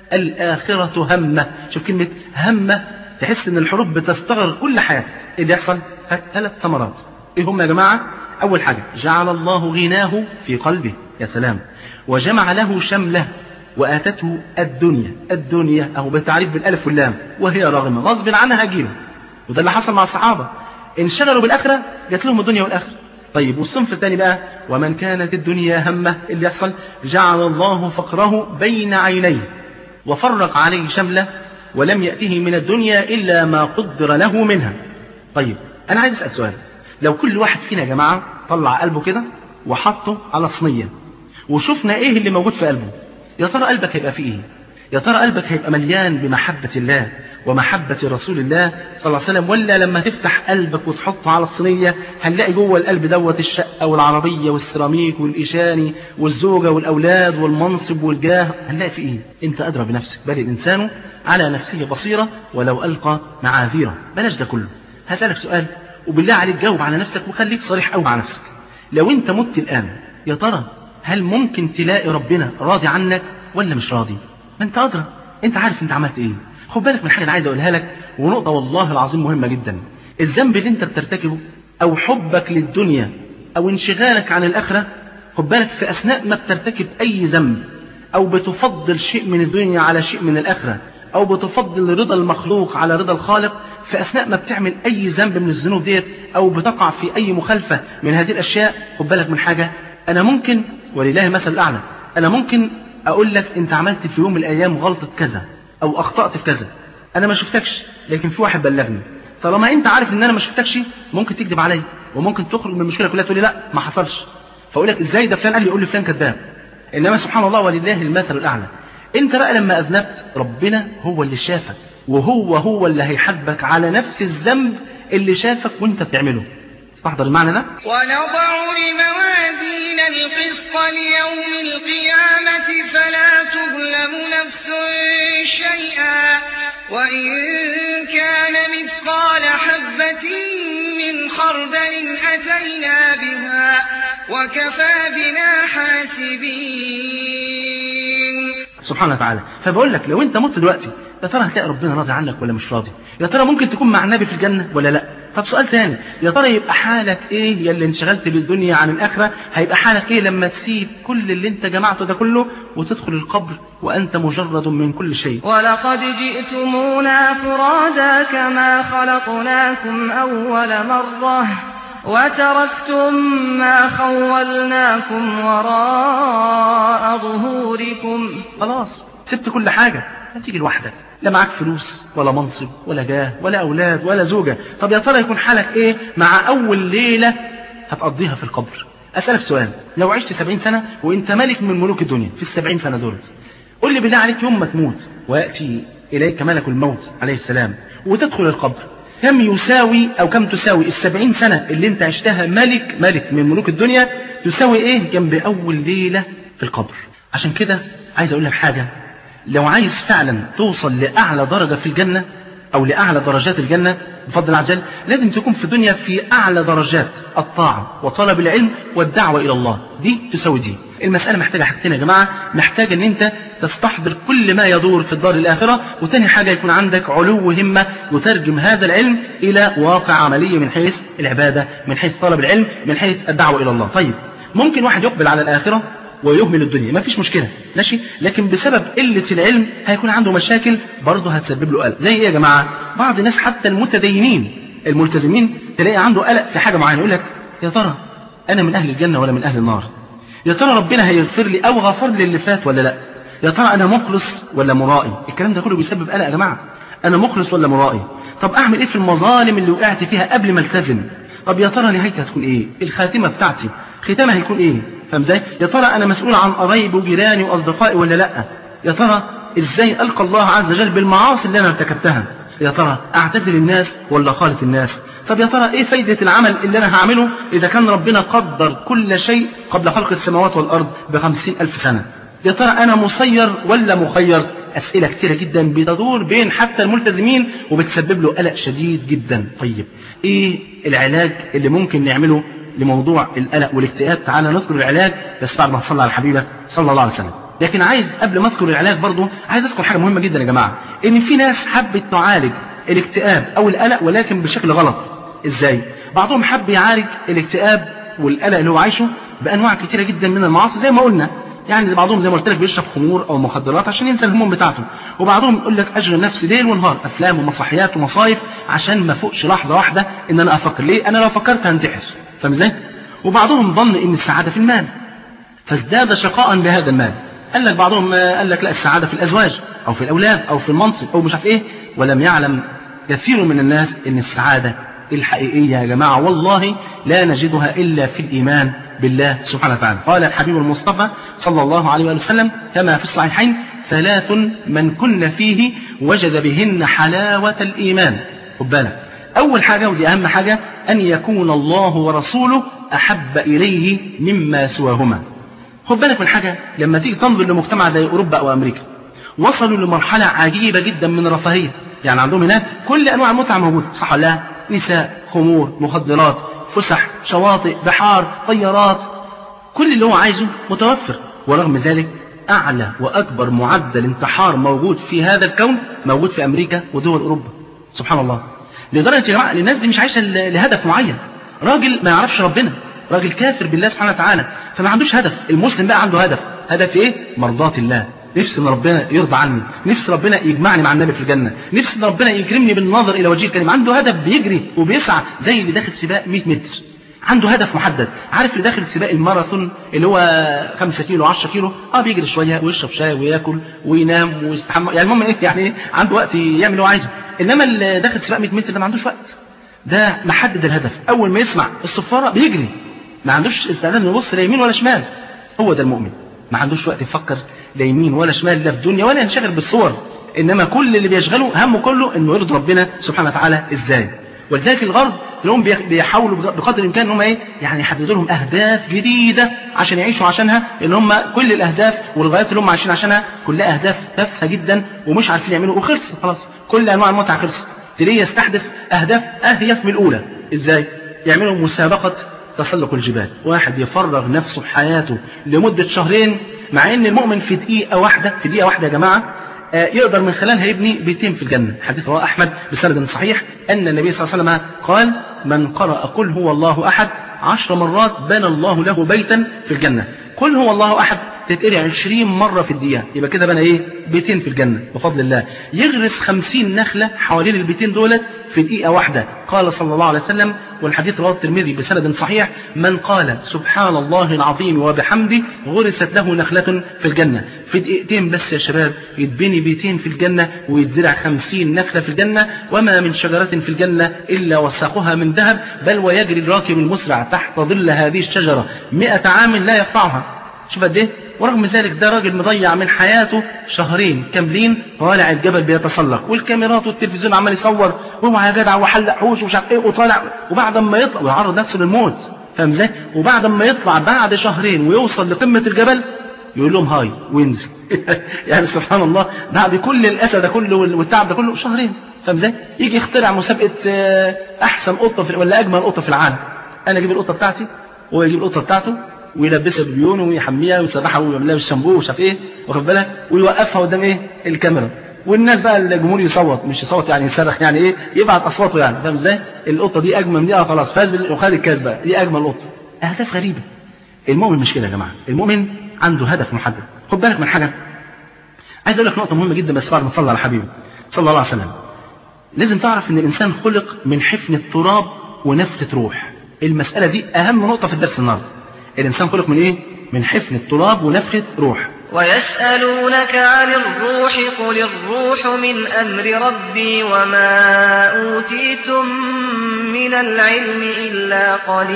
الآخرة همة شوف كلمة همة تحس ان الحروف بتستغرق كل حياتك ايه اللي يحصل ثلاث ثمرات ايه هم يا جماعة اول حاجة جعل الله غناه في قلبه يا سلام وجمع له شمله وآتته الدنيا الدنيا أو بالتعريف بالألف واللام وهي راغمة غصب عنها هجيله وده اللي حصل مع الصحابة انشغلوا بالآخرة جات لهم الدنيا والآخرة طيب والصنف الثاني بقى ومن كانت الدنيا همه اللي يحصل جعل الله فقره بين عينيه وفرق عليه شمله ولم يأته من الدنيا إلا ما قدر له منها طيب أنا عايز أسأل سؤال لو كل واحد فينا يا جماعة طلع قلبه كده وحطه على صينية وشفنا إيه اللي موجود في قلبه يا ترى قلبك هيبقى فيه ايه يا ترى قلبك هيبقى مليان بمحبة الله ومحبة رسول الله صلى الله عليه وسلم ولا لما تفتح قلبك وتحطه على الصينية هنلاقي جوه القلب دوت الشقة والعربية والسيراميك والإشاني والزوجة والأولاد والمنصب والجاه هنلاقي في إيه أنت أدرى بنفسك بل الإنسان على نفسه بصيرة ولو ألقى معاذيره بلاش ده كله هسألك سؤال وبالله عليك جاوب على نفسك وخليك صريح قوي مع نفسك لو أنت مت الآن يا ترى هل ممكن تلاقي ربنا راضي عنك ولا مش راضي ما انت أدرى انت عارف انت عملت ايه خد بالك من حاجة انا عايز اقولها لك ونقطة والله العظيم مهمة جدا الذنب اللي انت بترتكبه او حبك للدنيا او انشغالك عن الاخرة خد بالك في اثناء ما بترتكب اي ذنب او بتفضل شيء من الدنيا على شيء من الاخرة او بتفضل رضا المخلوق على رضا الخالق في اثناء ما بتعمل اي ذنب من الذنوب ديت او بتقع في اي مخالفة من هذه الاشياء خد بالك من حاجة انا ممكن ولله مثل الاعلى انا ممكن اقول لك انت عملت في يوم من الايام غلطة كذا او اخطأت في كذا انا ما شفتكش لكن في واحد بلغني طالما انت عارف ان انا ما شفتكش ممكن تكذب عليا وممكن تخرج من المشكله كلها تقول لي لا ما حصلش فاقول لك ازاي ده فلان قال لي يقول لي فلان كذاب انما سبحان الله ولله المثل الاعلى انت بقى لما اذنبت ربنا هو اللي شافك وهو هو اللي هيحاسبك على نفس الذنب اللي شافك وانت بتعمله استحضر المعنى ده
ونضع الموازين القسط ليوم القيامة فلا تظلم نفس شيئا وإن كان مثقال حبة من خردل أتينا بها وكفى بنا حاسبين
سبحانه وتعالى فبقول لك لو انت مت دلوقتي يا ترى هتلاقي ربنا راضي عنك ولا مش راضي يا ترى ممكن تكون مع النبي في الجنة ولا لا طب سؤال تاني يا ترى يبقى حالك ايه يا اللي انشغلت بالدنيا عن الاخره هيبقى حالك ايه لما تسيب كل اللي انت جمعته ده كله وتدخل القبر وانت مجرد من كل شيء
ولقد جئتمونا فرادا كما خلقناكم أول مرة وتركتم ما خولناكم وراء ظهوركم
خلاص سبت كل حاجة هتيجي لوحدك لا معاك فلوس ولا منصب ولا جاه ولا أولاد ولا زوجة طب يا ترى يكون حالك إيه مع أول ليلة هتقضيها في القبر أسألك سؤال لو عشت سبعين سنة وإنت ملك من ملوك الدنيا في السبعين سنة دول قل لي بالله عليك يوم ما تموت ويأتي إليك ملك الموت عليه السلام وتدخل القبر كم يساوي أو كم تساوي السبعين سنة اللي انت عشتها ملك ملك من ملوك الدنيا تساوي إيه جنب أول ليلة في القبر عشان كده عايز أقول لك حاجة لو عايز فعلا توصل لأعلى درجة في الجنة أو لأعلى درجات الجنة بفضل الله عز وجل لازم تكون في الدنيا في أعلى درجات الطاعة وطلب العلم والدعوة إلى الله دي تساوي دي المسألة محتاجة حاجتين يا جماعة محتاجة ان انت تستحضر كل ما يدور في الدار الآخرة وتاني حاجة يكون عندك علو همة وترجم هذا العلم إلى واقع عملي من حيث العبادة من حيث طلب العلم من حيث الدعوة إلى الله طيب ممكن واحد يقبل على الاخره ويهمل الدنيا ما فيش مشكله ماشي لكن بسبب قله العلم هيكون عنده مشاكل برضه هتسبب له قلق زي ايه يا جماعه بعض الناس حتى المتدينين الملتزمين تلاقي عنده قلق في حاجه معينه يقول لك يا ترى انا من اهل الجنه ولا من اهل النار يا ترى ربنا هيغفر لي او غفر لي اللي فات ولا لا يا ترى انا مخلص ولا مرائي الكلام ده كله بيسبب قلق يا جماعه انا مخلص ولا مرائي طب اعمل ايه في المظالم اللي وقعت فيها قبل ما التزم طب يا ترى نهايتي هتكون ايه الخاتمه بتاعتي ختامها هيكون ايه فاهم ازاي يا ترى انا مسؤول عن قرايبي وجيراني واصدقائي ولا لا يا ترى ازاي القى الله عز وجل بالمعاصي اللي انا ارتكبتها يا ترى اعتزل الناس ولا خالط الناس طب يا ترى ايه فايدة العمل اللي انا هعمله اذا كان ربنا قدر كل شيء قبل خلق السماوات والارض بخمسين الف سنة يا ترى انا مسير ولا مخير اسئلة كتيرة جدا بتدور بين حتى الملتزمين وبتسبب له قلق شديد جدا طيب ايه العلاج اللي ممكن نعمله لموضوع القلق والاكتئاب تعالى نذكر العلاج بس بعد ما تصلي على حبيبك صلى الله عليه وسلم لكن عايز قبل ما اذكر العلاج برضه عايز اذكر حاجه مهمه جدا يا جماعه ان في ناس حبت تعالج الاكتئاب او القلق ولكن بشكل غلط ازاي بعضهم حب يعالج الاكتئاب والقلق اللي هو عايشه بانواع كتيره جدا من المعاصي زي ما قلنا يعني بعضهم زي ما قلت لك بيشرب خمور او مخدرات عشان ينسى الهموم بتاعته وبعضهم يقول لك اشغل نفسي ليل ونهار افلام ومسرحيات ومصايف عشان ما فوقش لحظه واحده ان انا افكر ليه انا لو فكرت هنتحر فاهم ازاي وبعضهم ظن ان السعاده في المال فازداد شقاء بهذا المال قال لك بعضهم قال لك لا السعاده في الازواج او في الاولاد او في المنصب او مش عارف ايه ولم يعلم كثير من الناس ان السعاده الحقيقيه يا جماعه والله لا نجدها الا في الايمان بالله سبحانه وتعالى قال الحبيب المصطفى صلى الله عليه وسلم كما في الصحيحين ثلاث من كن فيه وجد بهن حلاوه الايمان خد بالك أول حاجة ودي أهم حاجة أن يكون الله ورسوله أحب إليه مما سواهما خد بالك من حاجة لما تيجي تنظر لمجتمع زي أوروبا أو أمريكا وصلوا لمرحلة عجيبة جدا من الرفاهية يعني عندهم هناك كل أنواع المتعة موجودة صح ولا لا نساء خمور مخدرات فسح شواطئ بحار طيارات كل اللي هو عايزه متوفر ورغم ذلك أعلى وأكبر معدل انتحار موجود في هذا الكون موجود في أمريكا ودول أوروبا سبحان الله لدرجة يا جماعة الناس دي مش عايشة لهدف معين راجل ما يعرفش ربنا راجل كافر بالله سبحانه وتعالى فما عندوش هدف المسلم بقى عنده هدف هدف ايه مرضاة الله نفسي ان ربنا يرضى عني نفسي ربنا يجمعني مع النبي في الجنة نفسي ان ربنا يكرمني بالنظر الى وجه الكريم عنده هدف بيجري وبيسعى زي اللي داخل سباق 100 متر عنده هدف محدد عارف اللي داخل سباق الماراثون اللي هو 5 كيلو 10 كيلو اه بيجري شويه ويشرب شاي وياكل وينام ويستحمى يعني المهم ايه يعني ايه عنده وقت يعمل اللي هو عايزه انما اللي داخل سباق 100 متر ده ما عندوش وقت ده محدد الهدف اول ما يسمع الصفاره بيجري ما عندوش استعداد يبص لا يمين ولا شمال هو ده المؤمن ما عندوش وقت يفكر لا يمين ولا شمال لا في دنيا ولا ينشغل بالصور انما كل اللي بيشغله همه كله انه يرضي ربنا سبحانه وتعالى ازاي ولذلك الغرب تلاقيهم بيحاولوا بقدر الامكان ان هم ايه يعني يحددوا لهم اهداف جديده عشان يعيشوا عشانها لان هم كل الاهداف والغايات اللي هم عايشين عشانها كلها اهداف تافهه جدا ومش عارفين يعملوا وخلصت خلاص كل انواع المتعه خلصت تلاقيه يستحدث اهداف اهيف من الاولى ازاي يعملوا مسابقه تسلق الجبال واحد يفرغ نفسه حياته لمده شهرين مع ان المؤمن في دقيقه واحده في دقيقه واحده يا جماعه يقدر من خلالها يبني بيتين في الجنة حديث رواه أحمد بسند صحيح أن النبي صلى الله عليه وسلم قال من قرأ قل هو الله أحد عشر مرات بنى الله له بيتا في الجنة قل هو الله أحد تتقري عشرين مرة في الدقيقة يبقى كده بنى إيه بيتين في الجنة بفضل الله يغرس خمسين نخلة حوالين البيتين دولت في دقيقة واحدة قال صلى الله عليه وسلم والحديث رواه الترمذي بسند صحيح من قال سبحان الله العظيم وبحمده غرست له نخلة في الجنة في دقيقتين بس يا شباب يتبني بيتين في الجنة ويتزرع خمسين نخلة في الجنة وما من شجرة في الجنة إلا وساقها من ذهب بل ويجري الراكب المسرع تحت ظل هذه الشجرة مئة عام لا يقطعها شوف قد ايه ورغم ذلك ده راجل مضيع من حياته شهرين كاملين طالع الجبل بيتسلق والكاميرات والتلفزيون عمال يصور وهو يا جدع وحلق حوش ومش عارف ايه وطالع وبعد ما يطلع ويعرض نفسه للموت فاهم ازاي وبعد ما يطلع بعد شهرين ويوصل لقمه الجبل يقول لهم هاي وينزل يعني سبحان الله بعد كل الاسى ده كله والتعب ده كله شهرين فاهم ازاي يجي يخترع مسابقه احسن قطه في ولا اجمل قطه في العالم انا اجيب القطه بتاعتي وهو يجيب القطه بتاعته ويلبسها ببيون ويحميها ويسرحها ويعمل لها بالشامبو ومش عارف ايه واخد بالك ويوقفها قدام ايه الكاميرا والناس بقى الجمهور يصوت مش يصوت يعني يصرخ يعني ايه يبعت اصواته يعني فاهم ازاي القطه دي اجمل من دي اه خلاص فاز وخد الكاس بقى دي اجمل قطه اهداف غريبه المؤمن مش كده يا جماعة المؤمن عنده هدف محدد خد بالك من حاجة عايز اقول لك نقطة مهمة جدا بس بعد ما تصلي على حبيبي صلى الله عليه وسلم لازم تعرف ان الانسان خلق من حفن التراب ونفخة روح المسألة دي اهم نقطة في الدرس النهاردة الانسان خلق من ايه من حفن التراب ونفخة روح
ويسألونك عن الروح قل الروح من أمر ربي وما أوتيتم من العلم إلا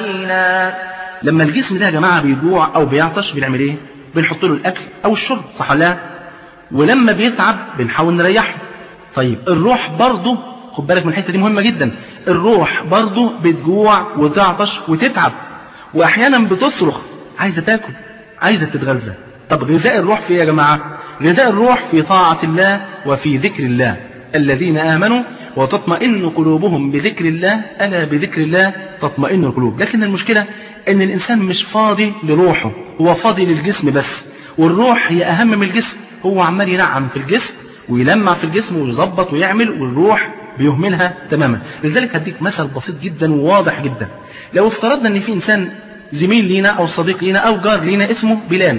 قليلا
لما الجسم ده يا جماعة بيجوع او بيعطش بنعمل ايه بنحط له الاكل او الشرب صح ولا لا ولما بيتعب بنحاول نريحه طيب الروح برضه خد بالك من الحته دي مهمه جدا الروح برضه بتجوع وتعطش وتتعب واحيانا بتصرخ عايزه تاكل عايزه تتغذى طب غذاء الروح في ايه يا جماعه غذاء الروح في طاعه الله وفي ذكر الله الذين امنوا وتطمئن قلوبهم بذكر الله الا بذكر الله تطمئن القلوب لكن المشكله ان الانسان مش فاضي لروحه هو فاضي للجسم بس والروح هي اهم من الجسم هو عمال ينعم في الجسم ويلمع في الجسم ويظبط ويعمل والروح بيهملها تماما لذلك هديك مثل بسيط جدا وواضح جدا لو افترضنا ان في انسان زميل لينا او صديق لينا او جار لينا اسمه بلال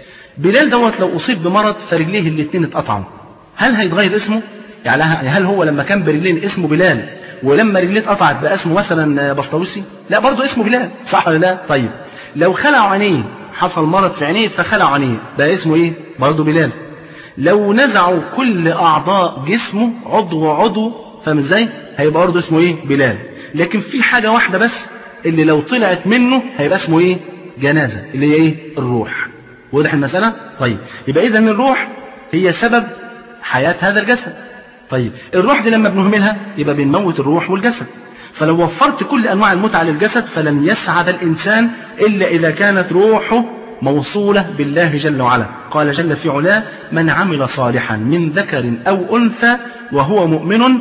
بلال دوت لو اصيب بمرض فرجليه الاثنين اتقطعوا هل هيتغير اسمه يعني هل هو لما كان برجلين اسمه بلال ولما رجليه اتقطعت بقى اسمه مثلا بسطوسي لا برضه اسمه بلال صح ولا لا طيب لو خلعوا عينيه حصل مرض في عينيه فخلعوا عينيه بقى اسمه ايه برضه بلال لو نزعوا كل اعضاء جسمه عضو عضو فاهم ازاي هيبقى برضه اسمه ايه بلال لكن في حاجه واحده بس اللي لو طلعت منه هيبقى اسمه ايه جنازه اللي هي ايه الروح واضح المساله طيب يبقى اذا الروح هي سبب حياه هذا الجسد طيب الروح دي لما بنهملها يبقى بنموت الروح والجسد فلو وفرت كل انواع المتعه للجسد فلن يسعد الانسان الا اذا كانت روحه موصولة بالله جل وعلا قال جل في علاه من عمل صالحا من ذكر أو أنثى وهو مؤمن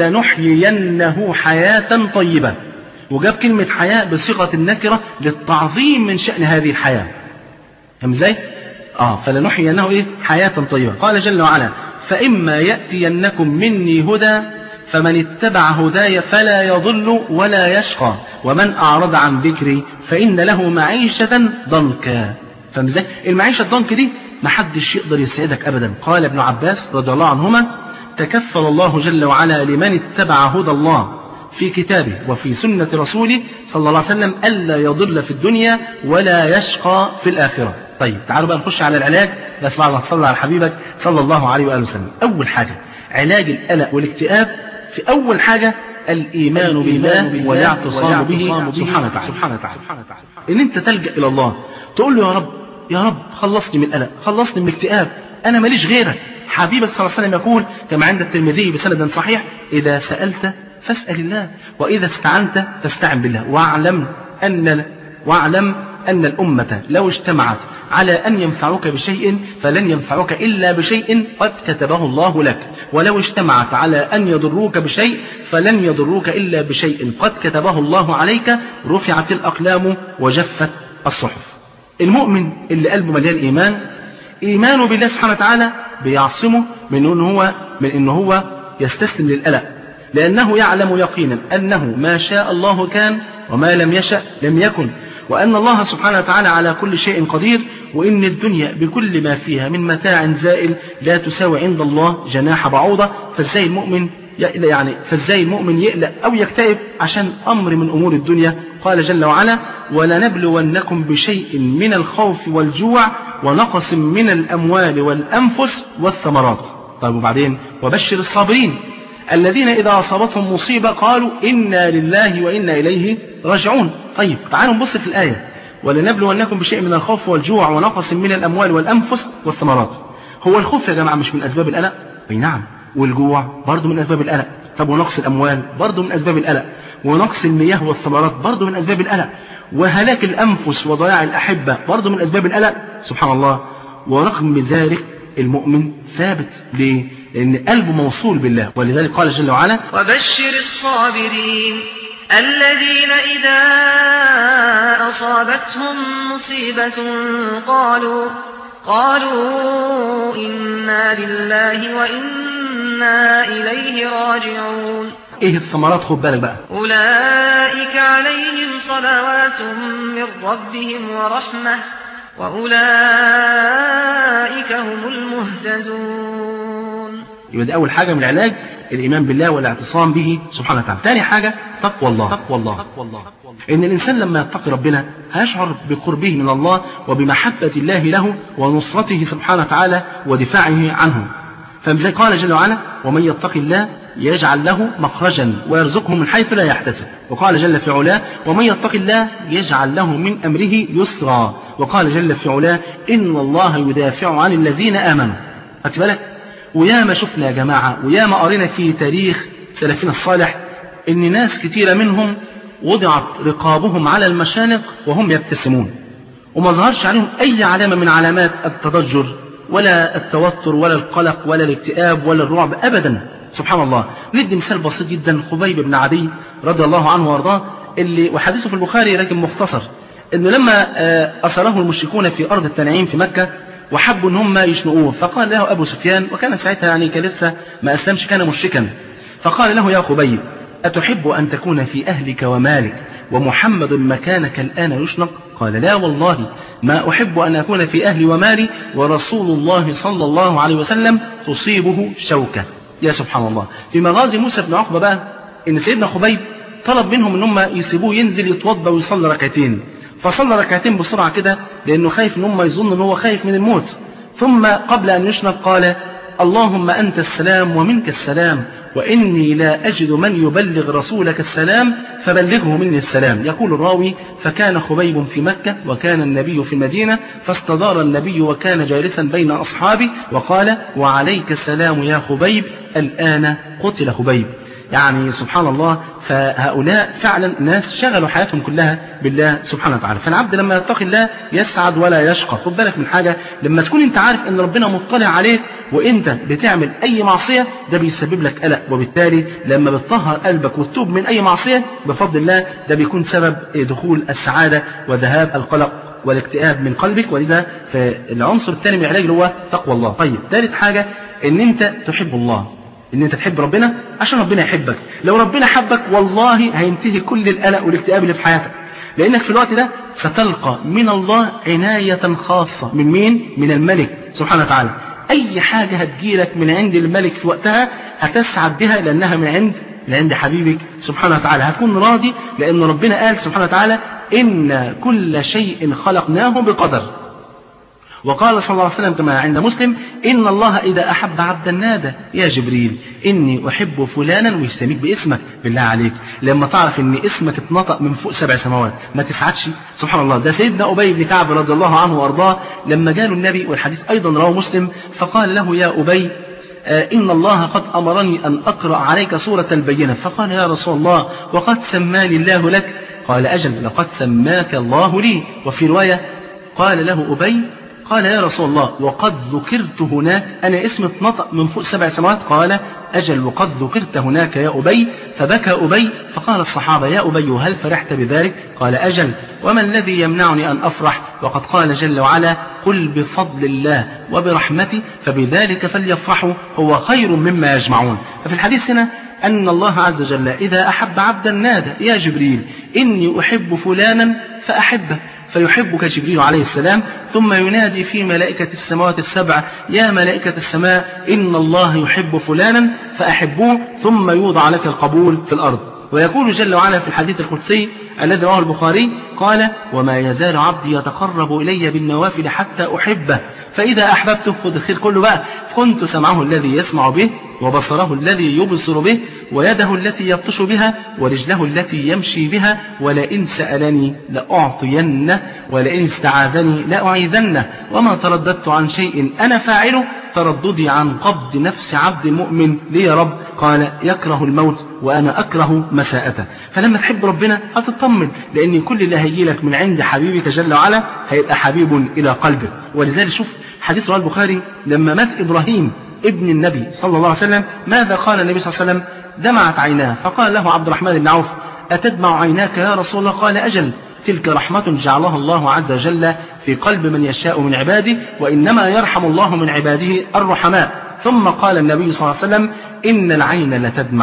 فلنحيينه حياة طيبة وجاب كلمة حياة بصيغة النكرة للتعظيم من شأن هذه الحياة فهم ازاي؟ اه فلنحيينه ايه؟ حياة طيبة قال جل وعلا فإما يأتينكم مني هدى فمن اتبع هداي فلا يضل ولا يشقى ومن أعرض عن ذكري فإن له معيشة ضنكا فمزاي المعيشة الضنك دي محدش يقدر يسعدك أبدا قال ابن عباس رضي الله عنهما تكفل الله جل وعلا لمن اتبع هدى الله في كتابه وفي سنة رسوله صلى الله عليه وسلم ألا يضل في الدنيا ولا يشقى في الآخرة طيب تعالوا بقى نخش على العلاج بس بعد ما تصلي على حبيبك صلى الله عليه وآله وسلم أول حاجة علاج القلق والاكتئاب في أول حاجة الإيمان بالله والاعتصام به سبحانه وتعالى سبحانه وتعالى إن أنت تلجأ إلى الله تقول له يا رب يا رب خلصني من القلق خلصني من الاكتئاب أنا ماليش غيرك حبيبك صلى الله عليه وسلم يقول كما عند الترمذي بسند صحيح إذا سألت فاسأل الله وإذا استعنت فاستعن بالله واعلم أن واعلم أن الأمة لو اجتمعت على أن ينفعوك بشيء فلن ينفعوك إلا بشيء قد كتبه الله لك ولو اجتمعت على أن يضروك بشيء فلن يضروك إلا بشيء قد كتبه الله عليك رفعت الأقلام وجفت الصحف المؤمن اللي قلبه مليان إيمان إيمانه بالله سبحانه وتعالى بيعصمه من أن هو من أنه هو يستسلم للقلق لأنه يعلم يقينا أنه ما شاء الله كان وما لم يشأ لم يكن وأن الله سبحانه وتعالى على كل شيء قدير وإن الدنيا بكل ما فيها من متاع زائل لا تساوي عند الله جناح بعوضة فازاي المؤمن يعني فازاي المؤمن يقلق أو يكتئب عشان أمر من أمور الدنيا قال جل وعلا ولنبلونكم بشيء من الخوف والجوع ونقص من الأموال والأنفس والثمرات طيب وبعدين وبشر الصابرين الذين إذا أصابتهم مصيبة قالوا إنا لله وإنا إليه راجعون طيب تعالوا نبص في الآية ولنبلونكم بشيء من الخوف والجوع ونقص من الأموال والأنفس والثمرات هو الخوف يا جماعة مش من أسباب القلق أي نعم والجوع برضه من أسباب القلق طب ونقص الأموال برضه من أسباب القلق ونقص المياه والثمرات برضه من أسباب القلق وهلاك الأنفس وضياع الأحبة برضه من أسباب القلق سبحان الله ورغم ذلك المؤمن ثابت ليه؟ لأن قلبه موصول بالله ولذلك قال جل وعلا
وبشر الصابرين الذين إذا أصابتهم مصيبة قالوا قالوا إنا لله وإنا إليه راجعون
ايه الثمرات خد بالك بقى
أولئك عليهم صلوات من ربهم ورحمة وأولئك هم المهتدون
يبقى دي اول حاجه من العلاج الايمان بالله والاعتصام به سبحانه وتعالى ثاني حاجه تقوى الله تقوى الله ان الانسان لما يتقي ربنا هيشعر بقربه من الله وبمحبه الله له ونصرته سبحانه وتعالى ودفاعه عنه فزي قال جل وعلا ومن يتق الله يجعل له مخرجا ويرزقه من حيث لا يحتسب وقال جل في علاه ومن يتق الله يجعل له من أمره يسرا وقال جل في علاه إن الله يدافع عن الذين آمنوا خدت بالك ويا ما شفنا يا جماعة ويا ما قرينا في تاريخ سلفنا الصالح إن ناس كتيرة منهم وضعت رقابهم على المشانق وهم يبتسمون وما ظهرش عليهم أي علامة من علامات التضجر ولا التوتر ولا القلق ولا الاكتئاب ولا الرعب أبدا سبحان الله ندي مثال بسيط جدا خبيب بن عدي رضي الله عنه وارضاه اللي وحديثه في البخاري لكن مختصر انه لما اسره المشركون في ارض التنعيم في مكه وحبوا ان هم يشنقوه فقال له ابو سفيان وكان ساعتها يعني كان لسه ما اسلمش كان مشركا فقال له يا خبيب أتحب أن تكون في أهلك ومالك ومحمد مكانك الآن يشنق قال لا والله ما أحب أن أكون في أهلي ومالي ورسول الله صلى الله عليه وسلم تصيبه شوكة يا سبحان الله في مغازي موسى بن عقبة بقى إن سيدنا خبيب طلب منهم إن هم يسيبوه ينزل يتوضى ويصلي ركعتين فصلى ركعتين بسرعة كده لأنه خايف إن هم يظن إن هو خايف من الموت ثم قبل أن يشنق قال اللهم أنت السلام ومنك السلام وإني لا أجد من يبلغ رسولك السلام فبلغه مني السلام يقول الراوي فكان خبيب في مكة وكان النبي في المدينة فاستدار النبي وكان جالسا بين أصحابه وقال وعليك السلام يا خبيب الآن قتل خبيب يعني سبحان الله فهؤلاء فعلا ناس شغلوا حياتهم كلها بالله سبحانه وتعالى فالعبد لما يتقي الله يسعد ولا يشقى خد بالك من حاجة لما تكون انت عارف ان ربنا مطلع عليك وانت بتعمل اي معصية ده بيسبب لك قلق وبالتالي لما بتطهر قلبك وتتوب من اي معصية بفضل الله ده بيكون سبب دخول السعادة وذهاب القلق والاكتئاب من قلبك ولذا فالعنصر الثاني من العلاج اللي هو تقوى الله طيب ثالث حاجة ان انت تحب الله ان انت تحب ربنا عشان ربنا يحبك لو ربنا حبك والله هينتهي كل القلق والاكتئاب اللي في حياتك لانك في الوقت ده ستلقى من الله عناية خاصة من مين من الملك سبحانه وتعالى اي حاجة هتجيلك من عند الملك في وقتها هتسعد بها لانها من عند من عند حبيبك سبحانه وتعالى هتكون راضي لان ربنا قال سبحانه وتعالى ان كل شيء خلقناه بقدر وقال صلى الله عليه وسلم كما عند مسلم إن الله إذا أحب عبدا نادى يا جبريل إني أحب فلانا ويسميك باسمك بالله عليك لما تعرف إن اسمك اتنطق من فوق سبع سماوات ما تسعدش سبحان الله ده سيدنا أبي بن كعب رضي الله عنه وأرضاه لما جاء النبي والحديث أيضا رواه مسلم فقال له يا أبي إن الله قد أمرني أن أقرأ عليك سورة البينة فقال يا رسول الله وقد سماني الله لك قال أجل لقد سماك الله لي وفي رواية قال له أبي قال يا رسول الله وقد ذكرت هناك أنا اسم اتنطق من فوق سبع سماوات قال أجل وقد ذكرت هناك يا أبي فبكى أبي فقال الصحابة يا أبي هل فرحت بذلك قال أجل وما الذي يمنعني أن أفرح وقد قال جل وعلا قل بفضل الله وبرحمته فبذلك فليفرحوا هو خير مما يجمعون ففي الحديث هنا أن الله عز وجل إذا أحب عبدا نادى يا جبريل إني أحب فلانا فأحبه فيحبك جبريل عليه السلام ثم ينادي في ملائكة السماوات السبع يا ملائكة السماء إن الله يحب فلانا فأحبوه ثم يوضع لك القبول في الأرض ويقول جل وعلا في الحديث القدسي الذي رواه البخاري قال وما يزال عبدي يتقرب إلي بالنوافل حتى أحبه فإذا أحببته خد الخير كله بقى كنت سمعه الذي يسمع به وبصره الذي يبصر به ويده التي يبطش بها ورجله التي يمشي بها ولئن سألني لأعطينه ولئن استعاذني لأعيذنه وما ترددت عن شيء أنا فاعله ترددي عن قبض نفس عبد المؤمن لي يا رب قال يكره الموت وأنا أكره مساءته فلما تحب ربنا هتطمن لأن كل اللي هيجي لك من عند حبيبك جل وعلا هيبقى حبيب إلى قلبك ولذلك شوف حديث رواه البخاري لما مات إبراهيم ابن النبي صلى الله عليه وسلم ماذا قال النبي صلى الله عليه وسلم دمعت عيناه فقال له عبد الرحمن بن عوف أتدمع عيناك يا رسول الله قال أجل تلك رحمة جعلها الله عز وجل في قلب من يشاء من عباده وإنما يرحم الله من عباده الرحماء ثم قال النبي صلى الله عليه وسلم إن العين لتدمع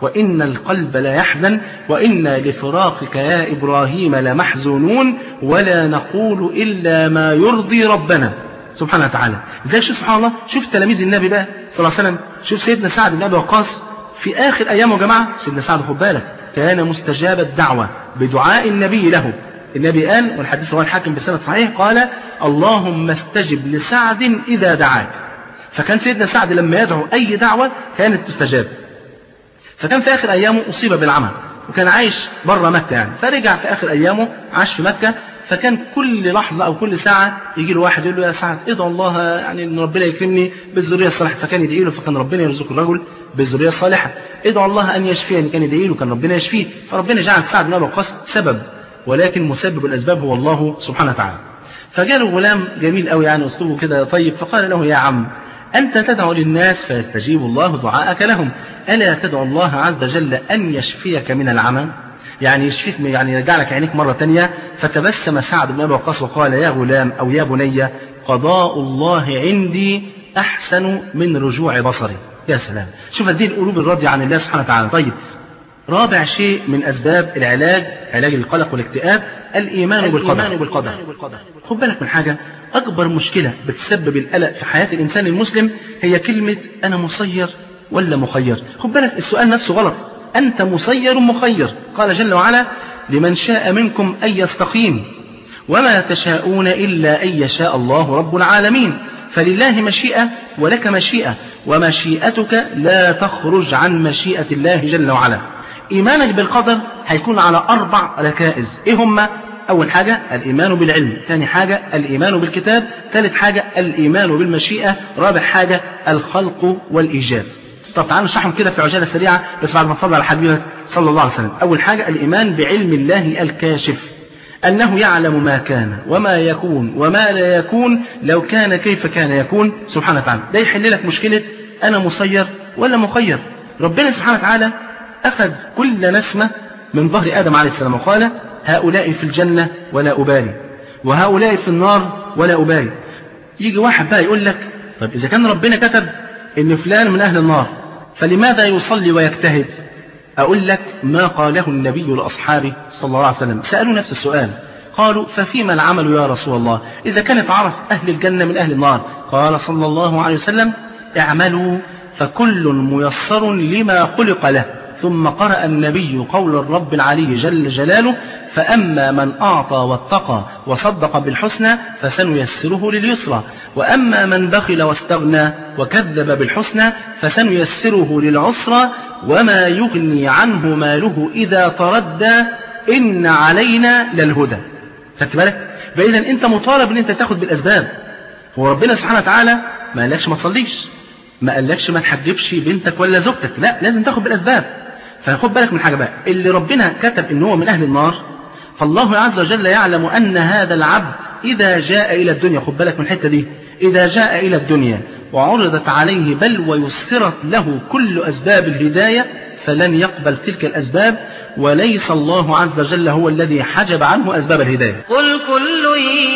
وإن القلب لا يحزن وإنا لفراقك يا إبراهيم لمحزونون ولا نقول إلا ما يرضي ربنا سبحانه وتعالى زي شوف سبحان الله شوف تلاميذ النبي بقى صلى الله عليه وسلم شوف سيدنا سعد بن أبي وقاص في آخر أيامه يا جماعة سيدنا سعد خد بالك كان مستجاب الدعوة بدعاء النبي له النبي قال والحديث هو الحاكم بسند صحيح قال اللهم استجب لسعد إذا دعاك فكان سيدنا سعد لما يدعو أي دعوة كانت تستجاب فكان في آخر أيامه أصيب بالعمى وكان عايش بره مكة يعني فرجع في آخر أيامه عاش في مكة فكان كل لحظة أو كل ساعة يجي له واحد يقول له يا سعد ادعو الله يعني إن ربنا يكرمني بالذرية الصالحة فكان يدعي له فكان ربنا يرزق الرجل بالذرية الصالحة ادعو الله أن يشفيني كان يدعي له كان ربنا يشفيه فربنا جعل سعد بن أبي وقاص سبب ولكن مسبب الأسباب هو الله سبحانه وتعالى فجاء له غلام جميل قوي يعني أسلوبه كده طيب فقال له يا عم أنت تدعو للناس فيستجيب الله دعاءك لهم ألا تدعو الله عز وجل أن يشفيك من العمى يعني يشفيك يعني يرجع لك عينيك مرة تانية فتبسم سعد بن أبي وقاص وقال يا غلام أو يا بني قضاء الله عندي أحسن من رجوع بصري يا سلام شوف هذه القلوب الراضية عن الله سبحانه وتعالى طيب رابع شيء من أسباب العلاج علاج القلق والاكتئاب الإيمان بالقدر بالقدر خد بالك من حاجة أكبر مشكلة بتسبب القلق في حياة الإنسان المسلم هي كلمة أنا مسير ولا مخير خد بالك السؤال نفسه غلط أنت مسير مخير قال جل وعلا لمن شاء منكم أن يستقيم وما تشاءون إلا أن يشاء الله رب العالمين فلله مشيئة ولك مشيئة ومشيئتك لا تخرج عن مشيئة الله جل وعلا إيمانك بالقدر هيكون على أربع ركائز إيه هما أول حاجة الإيمان بالعلم ثاني حاجة الإيمان بالكتاب ثالث حاجة الإيمان بالمشيئة رابع حاجة الخلق والإيجاد طب تعالوا نشرحهم كده في عجالة سريعة بس بعد ما تصلي على حبيبك صلى الله عليه وسلم أول حاجة الإيمان بعلم الله الكاشف أنه يعلم ما كان وما يكون وما لا يكون لو كان كيف كان يكون سبحانه وتعالى ده يحل لك مشكلة أنا مسير ولا مخير ربنا سبحانه وتعالى أخذ كل نسمة من ظهر آدم عليه السلام وقال هؤلاء في الجنة ولا أبالي وهؤلاء في النار ولا أبالي يجي واحد بقى يقول لك طب إذا كان ربنا كتب إن فلان من أهل النار فلماذا يصلي ويجتهد أقول لك ما قاله النبي لأصحابه صلى الله عليه وسلم سألوا نفس السؤال قالوا ففيما العمل يا رسول الله إذا كانت عرف أهل الجنة من أهل النار قال صلى الله عليه وسلم اعملوا فكل ميسر لما خلق له ثم قرأ النبي قول الرب العلي جل جلاله فأما من أعطى واتقى وصدق بالحسنى فسنيسره لليسرى وأما من بخل واستغنى وكذب بالحسنى فسنيسره للعسرى وما يغني عنه ماله إذا تردى إن علينا للهدى خدت بالك فإذا أنت مطالب أن أنت تاخد بالأسباب هو ربنا سبحانه وتعالى ما قالكش ما تصليش ما قالكش ما تحجبش بنتك ولا زوجتك لا لازم تاخد بالأسباب فخد بالك من حاجة بقى اللي ربنا كتب ان هو من أهل النار فالله عز وجل يعلم أن هذا العبد إذا جاء إلى الدنيا خد بالك من الحتة دي إذا جاء إلى الدنيا وعرضت عليه بل ويسرت له كل أسباب الهداية فلن يقبل تلك الأسباب وليس الله عز وجل هو الذي حجب عنه أسباب الهداية
قل كل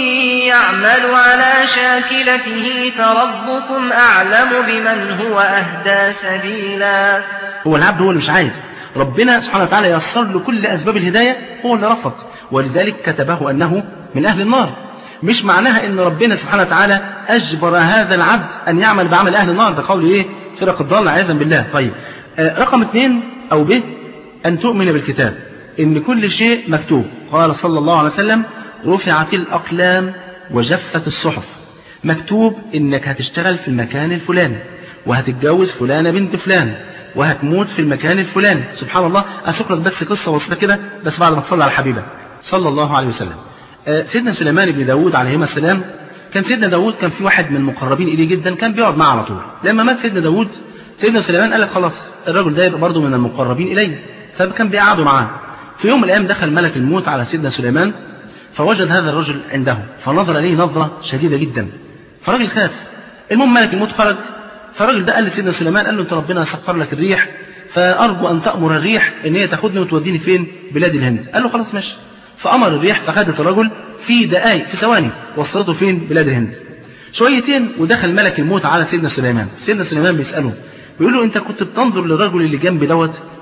يعمل على شاكلته فربكم أعلم بمن هو أهدى سبيلا
هو العبد هو اللي مش عايز ربنا سبحانه وتعالى يسر له كل أسباب الهداية هو اللي رفض ولذلك كتبه أنه من أهل النار مش معناها ان ربنا سبحانه وتعالى اجبر هذا العبد ان يعمل بعمل اهل النار ده قول ايه فرق الضال عياذا بالله طيب آه رقم اثنين او ب ان تؤمن بالكتاب ان كل شيء مكتوب قال صلى الله عليه وسلم رفعت الاقلام وجفت الصحف مكتوب انك هتشتغل في المكان الفلاني وهتتجوز فلانة بنت فلان وهتموت في المكان الفلاني سبحان الله أشوف لك بس قصة بسيطة كده بس بعد ما تصلي على حبيبك صلى الله عليه وسلم سيدنا سليمان بن داود عليهما السلام كان سيدنا داود كان في واحد من المقربين إليه جدا كان بيقعد معه على طول لما مات سيدنا داود سيدنا سليمان قال لك خلاص الرجل ده يبقى برضه من المقربين إليه فكان بيقعدوا معاه في يوم من الأيام دخل ملك الموت على سيدنا سليمان فوجد هذا الرجل عنده فنظر إليه نظرة شديدة جدا فالراجل خاف المهم ملك الموت خرج فالراجل ده قال لسيدنا سليمان قال له انت ربنا سخر لك الريح فارجو ان تامر الريح ان هي تاخدني وتوديني فين بلاد الهند قال له خلاص ماشي فامر الريح فخدت الرجل في دقائق في ثواني وصلته فين بلاد الهند شويتين ودخل ملك الموت على سيدنا سليمان سيدنا سليمان بيساله بيقول له انت كنت بتنظر للرجل اللي جنبي دوت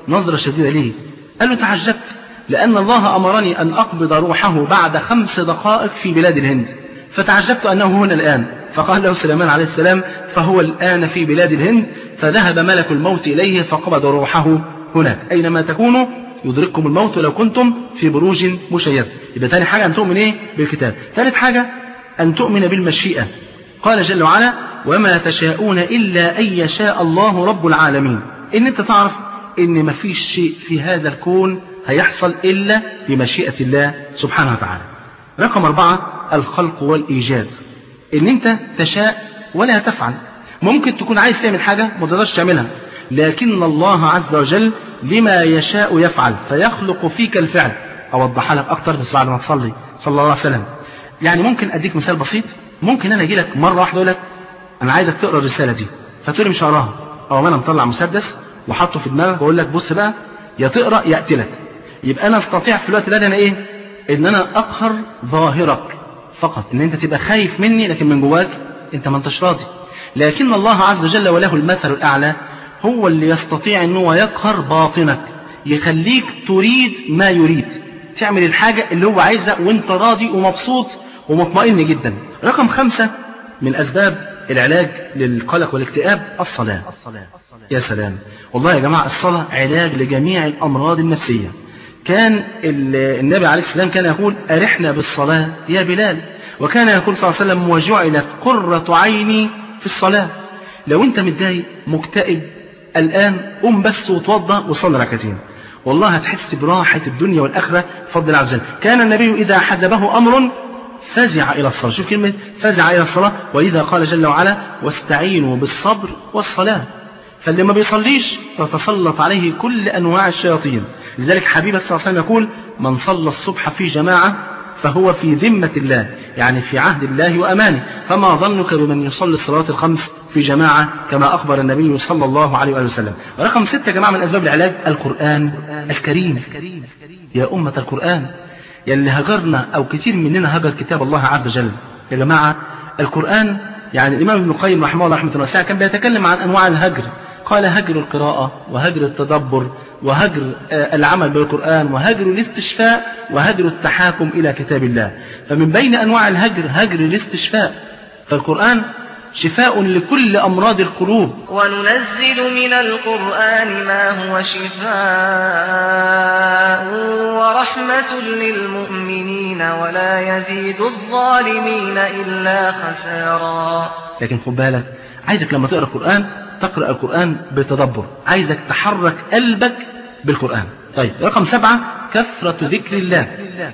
نظرة شديدة ليه قال له تعجبت لأن الله أمرني أن أقبض روحه بعد خمس دقائق في بلاد الهند فتعجبت أنه هنا الآن فقال له سليمان عليه السلام فهو الآن في بلاد الهند فذهب ملك الموت إليه فقبض روحه هناك أينما تكونوا يدرككم الموت لو كنتم في بروج مشيدة يبقى تاني حاجة أن تؤمن إيه بالكتاب ثالث حاجة أن تؤمن بالمشيئة قال جل وعلا وما تشاءون إلا أن يشاء الله رب العالمين إن أنت تعرف إن مفيش شيء في هذا الكون هيحصل إلا بمشيئة الله سبحانه وتعالى رقم أربعة الخلق والإيجاد إن أنت تشاء ولا تفعل ممكن تكون عايز تعمل حاجة ما تقدرش تعملها لكن الله عز وجل لما يشاء يفعل فيخلق فيك الفعل أوضحها لك أكتر بس بعد ما تصلي صلى الله عليه وسلم يعني ممكن أديك مثال بسيط ممكن أنا أجي لك مرة واحدة أقول لك أنا عايزك تقرأ الرسالة دي فتقول لي مش هقراها أو أنا مطلع مسدس وحطه في دماغك وأقول لك بص بقى يا تقرأ يا أقتلك يبقى أنا أستطيع في الوقت ده أنا إيه إن أنا أقهر ظاهرك فقط إن أنت تبقى خايف مني لكن من جواك أنت ما أنتش راضي لكن الله عز وجل وله المثل الأعلى هو اللي يستطيع أنه يقهر باطنك يخليك تريد ما يريد تعمل الحاجة اللي هو عايزها وانت راضي ومبسوط ومطمئن جدا رقم خمسة من أسباب العلاج للقلق والاكتئاب الصلاة يا سلام والله يا جماعة الصلاة علاج لجميع الأمراض النفسية كان النبي عليه السلام كان يقول أرحنا بالصلاة يا بلال وكان يقول صلى الله عليه وسلم وجعلت قرة عيني في الصلاة لو انت متضايق مكتئب الآن قم بس وتوضى وصلي ركعتين والله هتحس براحة الدنيا والآخرة بفضل الله عز وجل كان النبي إذا حجبه أمر فزع إلى الصلاة شوف كلمة فزع إلى الصلاة وإذا قال جل وعلا واستعينوا بالصبر والصلاة فاللي ما بيصليش تتسلط عليه كل أنواع الشياطين لذلك حبيب صلى الله عليه وسلم يقول من صلى الصبح في جماعة فهو في ذمة الله يعني في عهد الله وأمانه فما ظنك بمن يصلي الصلاة الخمس في جماعة كما أخبر النبي صلى الله عليه وآله وسلم رقم ستة يا جماعة من أسباب العلاج القرآن الكريم يا أمة القرآن يلي هجرنا أو كثير مننا هجر كتاب الله عز وجل يا جماعة القرآن يعني الإمام ابن القيم رحمه الله رحمة الله واسعة كان بيتكلم عن أنواع الهجر قال هجر القراءة وهجر التدبر وهجر العمل بالقرآن وهجر الاستشفاء وهجر التحاكم إلى كتاب الله فمن بين أنواع الهجر هجر الاستشفاء فالقرآن شفاء لكل أمراض القلوب
وننزل من القرآن ما هو شفاء ورحمة للمؤمنين ولا يزيد الظالمين إلا خسارا
لكن خد بالك عايزك لما تقرأ القرآن تقرأ القرآن بتدبر عايزك تحرك قلبك بالقرآن طيب رقم سبعة كثرة ذكر الله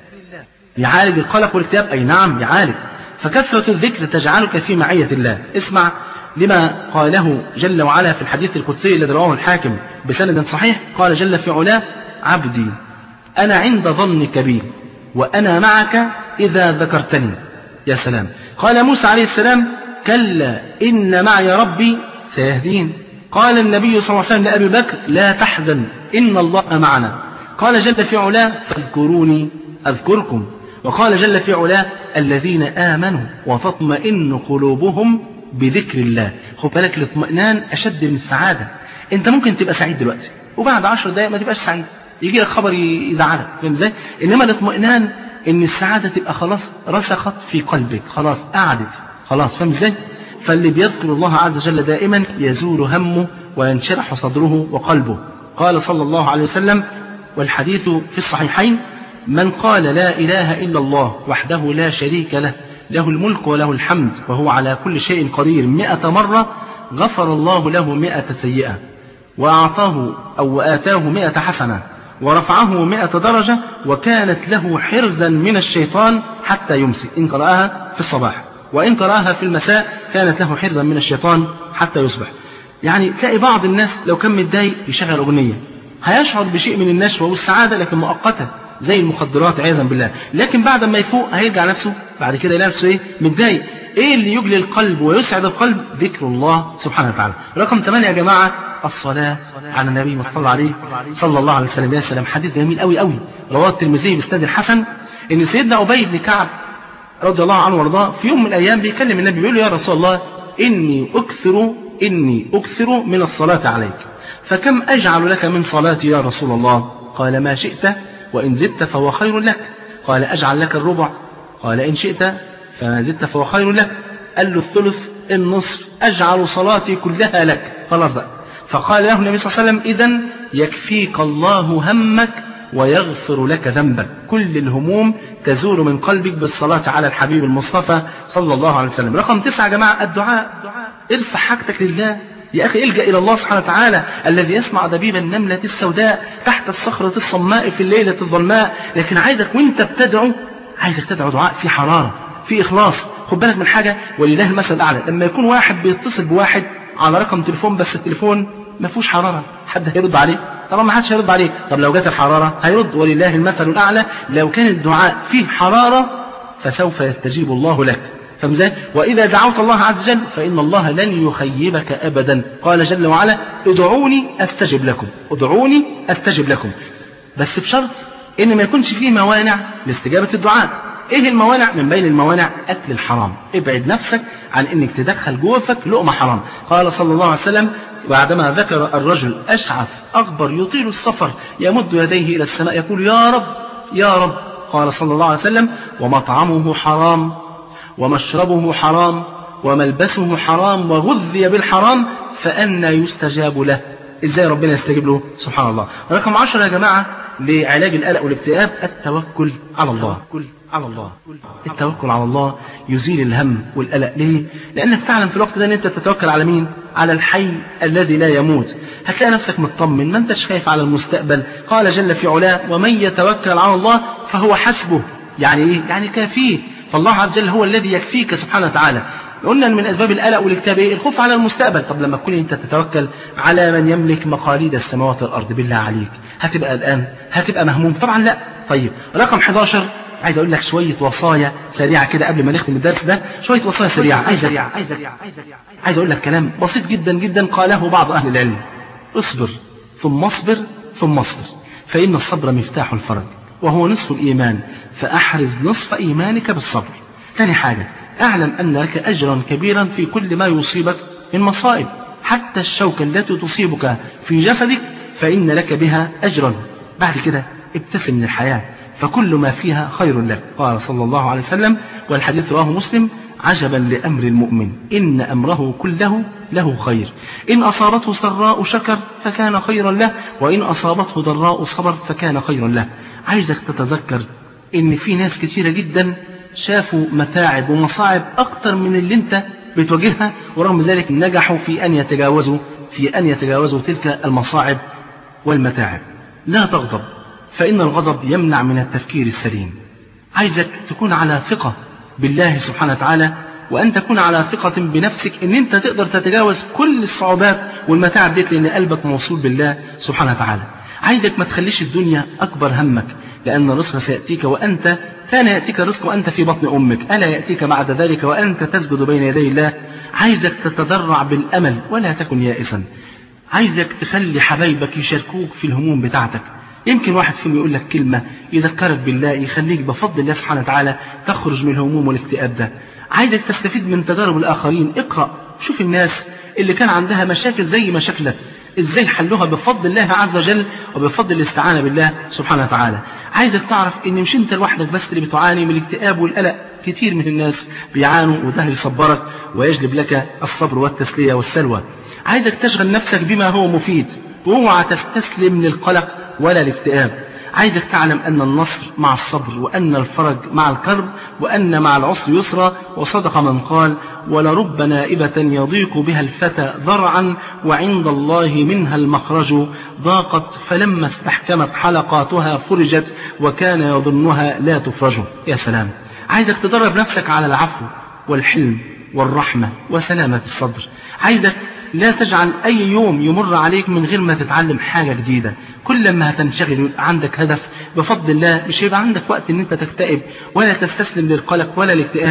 يعالج القلق والاكتئاب أي نعم يعالج فكثرة الذكر تجعلك في معية الله اسمع لما قاله جل وعلا في الحديث القدسي الذي رواه الحاكم بسند صحيح قال جل في علاه عبدي أنا عند ظنك بي وأنا معك إذا ذكرتني يا سلام قال موسى عليه السلام كلا إن معي ربي سيهدين قال النبي صلى الله عليه وسلم لأبي بكر لا تحزن إن الله معنا قال جل في علاه فاذكروني أذكركم وقال جل في علاه الذين آمنوا وتطمئن قلوبهم بذكر الله خد بالك الاطمئنان أشد من السعادة أنت ممكن تبقى سعيد دلوقتي وبعد عشر دقايق ما تبقاش سعيد يجي لك خبر يزعلك فاهم ازاي؟ إنما الاطمئنان إن السعادة تبقى خلاص رسخت في قلبك خلاص قعدت خلاص فاهم ازاي؟ فاللي بيذكر الله عز وجل دائما يزول همه وينشرح صدره وقلبه قال صلى الله عليه وسلم والحديث في الصحيحين من قال لا إله إلا الله وحده لا شريك له له الملك وله الحمد وهو على كل شيء قدير مئة مرة غفر الله له مئة سيئة وأعطاه أو آتاه مئة حسنة ورفعه مئة درجة وكانت له حرزا من الشيطان حتى يمسك إن قرأها في الصباح وإن قرأها في المساء كانت له حرزا من الشيطان حتى يصبح يعني تلاقي بعض الناس لو كان متضايق يشغل أغنية هيشعر بشيء من النشوة والسعادة لكن مؤقتة زي المخدرات عياذا بالله لكن بعد ما يفوق هيرجع نفسه بعد كده يلاقي نفسه ايه متضايق ايه اللي يجلي القلب ويسعد القلب ذكر الله سبحانه وتعالى رقم 8 يا جماعة الصلاة على النبي ما صلى عليه صلى الله عليه وسلم يا سلام حديث جميل قوي قوي رواه الترمذي باسناد الحسن ان سيدنا ابي بن كعب رضي الله عنه وارضاه في يوم من الايام بيكلم النبي بيقول له يا رسول الله اني اكثر إني أكثر من الصلاة عليك فكم أجعل لك من صلاتي يا رسول الله قال ما شئت وإن زدت فهو خير لك قال أجعل لك الربع قال إن شئت فما زدت فهو خير لك قال له الثلث النصف أجعل صلاتي كلها لك خلاص بقى فقال له النبي صلى الله عليه وسلم إذا يكفيك الله همك ويغفر لك ذنبك كل الهموم تزول من قلبك بالصلاة على الحبيب المصطفى صلى الله عليه وسلم رقم تسعة يا جماعة الدعاء ارفع حاجتك لله يا أخي الجأ إلى الله سبحانه وتعالى الذي يسمع دبيب النملة السوداء تحت الصخرة الصماء في الليلة الظلماء لكن عايزك وانت بتدعو عايزك تدعو دعاء في حرارة في إخلاص خد بالك من حاجة ولله المثل الأعلى لما يكون واحد بيتصل بواحد على رقم تليفون بس التليفون ما فيهوش حرارة حد هيرد عليه طبعا ما حدش هيرد عليه طب لو جت الحرارة هيرد ولله المثل الأعلى لو كان الدعاء فيه حرارة فسوف يستجيب الله لك فاهم ازاي؟ واذا دعوت الله عز وجل فان الله لن يخيبك ابدا قال جل وعلا ادعوني استجب لكم ادعوني استجب لكم بس بشرط ان ما يكونش فيه موانع لاستجابه الدعاء ايه الموانع من بين الموانع اكل الحرام ابعد نفسك عن انك تدخل جوفك لقمه حرام قال صلى الله عليه وسلم بعدما ذكر الرجل اشعث اغبر يطيل السفر يمد يديه الى السماء يقول يا رب يا رب قال صلى الله عليه وسلم ومطعمه حرام ومشربه حرام وملبسه حرام وغذي بالحرام فأنى يستجاب له ازاي ربنا يستجيب له سبحان الله رقم عشرة يا جماعة لعلاج القلق والاكتئاب التوكل على الله على الله التوكل على الله يزيل الهم والقلق ليه لانك فعلا في الوقت ده ان انت تتوكل على مين على الحي الذي لا يموت هتلاقي نفسك مطمن ما انتش خايف على المستقبل قال جل في علاه ومن يتوكل على الله فهو حسبه يعني ايه يعني كافيه فالله عز وجل هو الذي يكفيك سبحانه وتعالى قلنا ان من اسباب القلق والاكتئاب ايه الخوف على المستقبل طب لما تكون انت تتوكل على من يملك مقاليد السماوات والارض بالله عليك هتبقى قلقان هتبقى مهموم طبعا لا طيب رقم 11 عايز اقول لك شويه وصايا سريعه كده قبل ما نختم الدرس ده شويه وصايا سريعه عايز عايز عايز اقول لك كلام بسيط جدا جدا قاله بعض اهل العلم اصبر ثم اصبر ثم اصبر فان الصبر مفتاح الفرج وهو نصف الايمان فاحرز نصف ايمانك بالصبر ثاني حاجه اعلم ان لك اجرا كبيرا في كل ما يصيبك من مصائب حتى الشوكه التي تصيبك في جسدك فان لك بها اجرا بعد كده ابتسم من الحياه فكل ما فيها خير لك قال صلى الله عليه وسلم والحديث رواه مسلم عجبا لأمر المؤمن إن أمره كله له خير إن أصابته سراء شكر فكان خيرا له وإن أصابته ضراء صبر فكان خيرا له عايزك تتذكر إن في ناس كثيرة جدا شافوا متاعب ومصاعب أكتر من اللي أنت بتواجهها ورغم ذلك نجحوا في أن يتجاوزوا في أن يتجاوزوا تلك المصاعب والمتاعب لا تغضب فإن الغضب يمنع من التفكير السليم عايزك تكون على ثقة بالله سبحانه وتعالى وأن تكون على ثقة بنفسك أن أنت تقدر تتجاوز كل الصعوبات والمتاعب ديت لأن قلبك موصول بالله سبحانه وتعالى عايزك ما تخليش الدنيا أكبر همك لأن الرزق سيأتيك وأنت كان يأتيك الرزق وأنت في بطن أمك ألا يأتيك بعد ذلك وأنت تسجد بين يدي الله عايزك تتضرع بالأمل ولا تكن يائسا عايزك تخلي حبايبك يشاركوك في الهموم بتاعتك يمكن واحد فيهم يقول لك كلمة يذكرك بالله يخليك بفضل الله سبحانه وتعالى تخرج من الهموم والاكتئاب ده عايزك تستفيد من تجارب الآخرين اقرأ شوف الناس اللي كان عندها مشاكل زي مشاكلك ازاي حلوها بفضل الله عز وجل وبفضل الاستعانة بالله سبحانه وتعالى عايزك تعرف ان مش انت لوحدك بس اللي بتعاني من الاكتئاب والقلق كتير من الناس بيعانوا وده يصبرك ويجلب لك الصبر والتسلية والسلوى عايزك تشغل نفسك بما هو مفيد واوعى تستسلم للقلق ولا الاكتئاب عايزك تعلم أن النصر مع الصبر وأن الفرج مع الكرب وأن مع العسر يسرا وصدق من قال ولرب نائبة يضيق بها الفتى ذرعا وعند الله منها المخرج ضاقت فلما استحكمت حلقاتها فرجت وكان يظنها لا تفرج يا سلام عايزك تدرب نفسك على العفو والحلم والرحمة وسلامة الصدر عايزك لا تجعل أي يوم يمر عليك من غير ما تتعلم حاجة جديدة كل ما هتنشغل ويبقى عندك هدف بفضل الله مش هيبقى عندك وقت ان انت تكتئب ولا تستسلم للقلق ولا الاكتئاب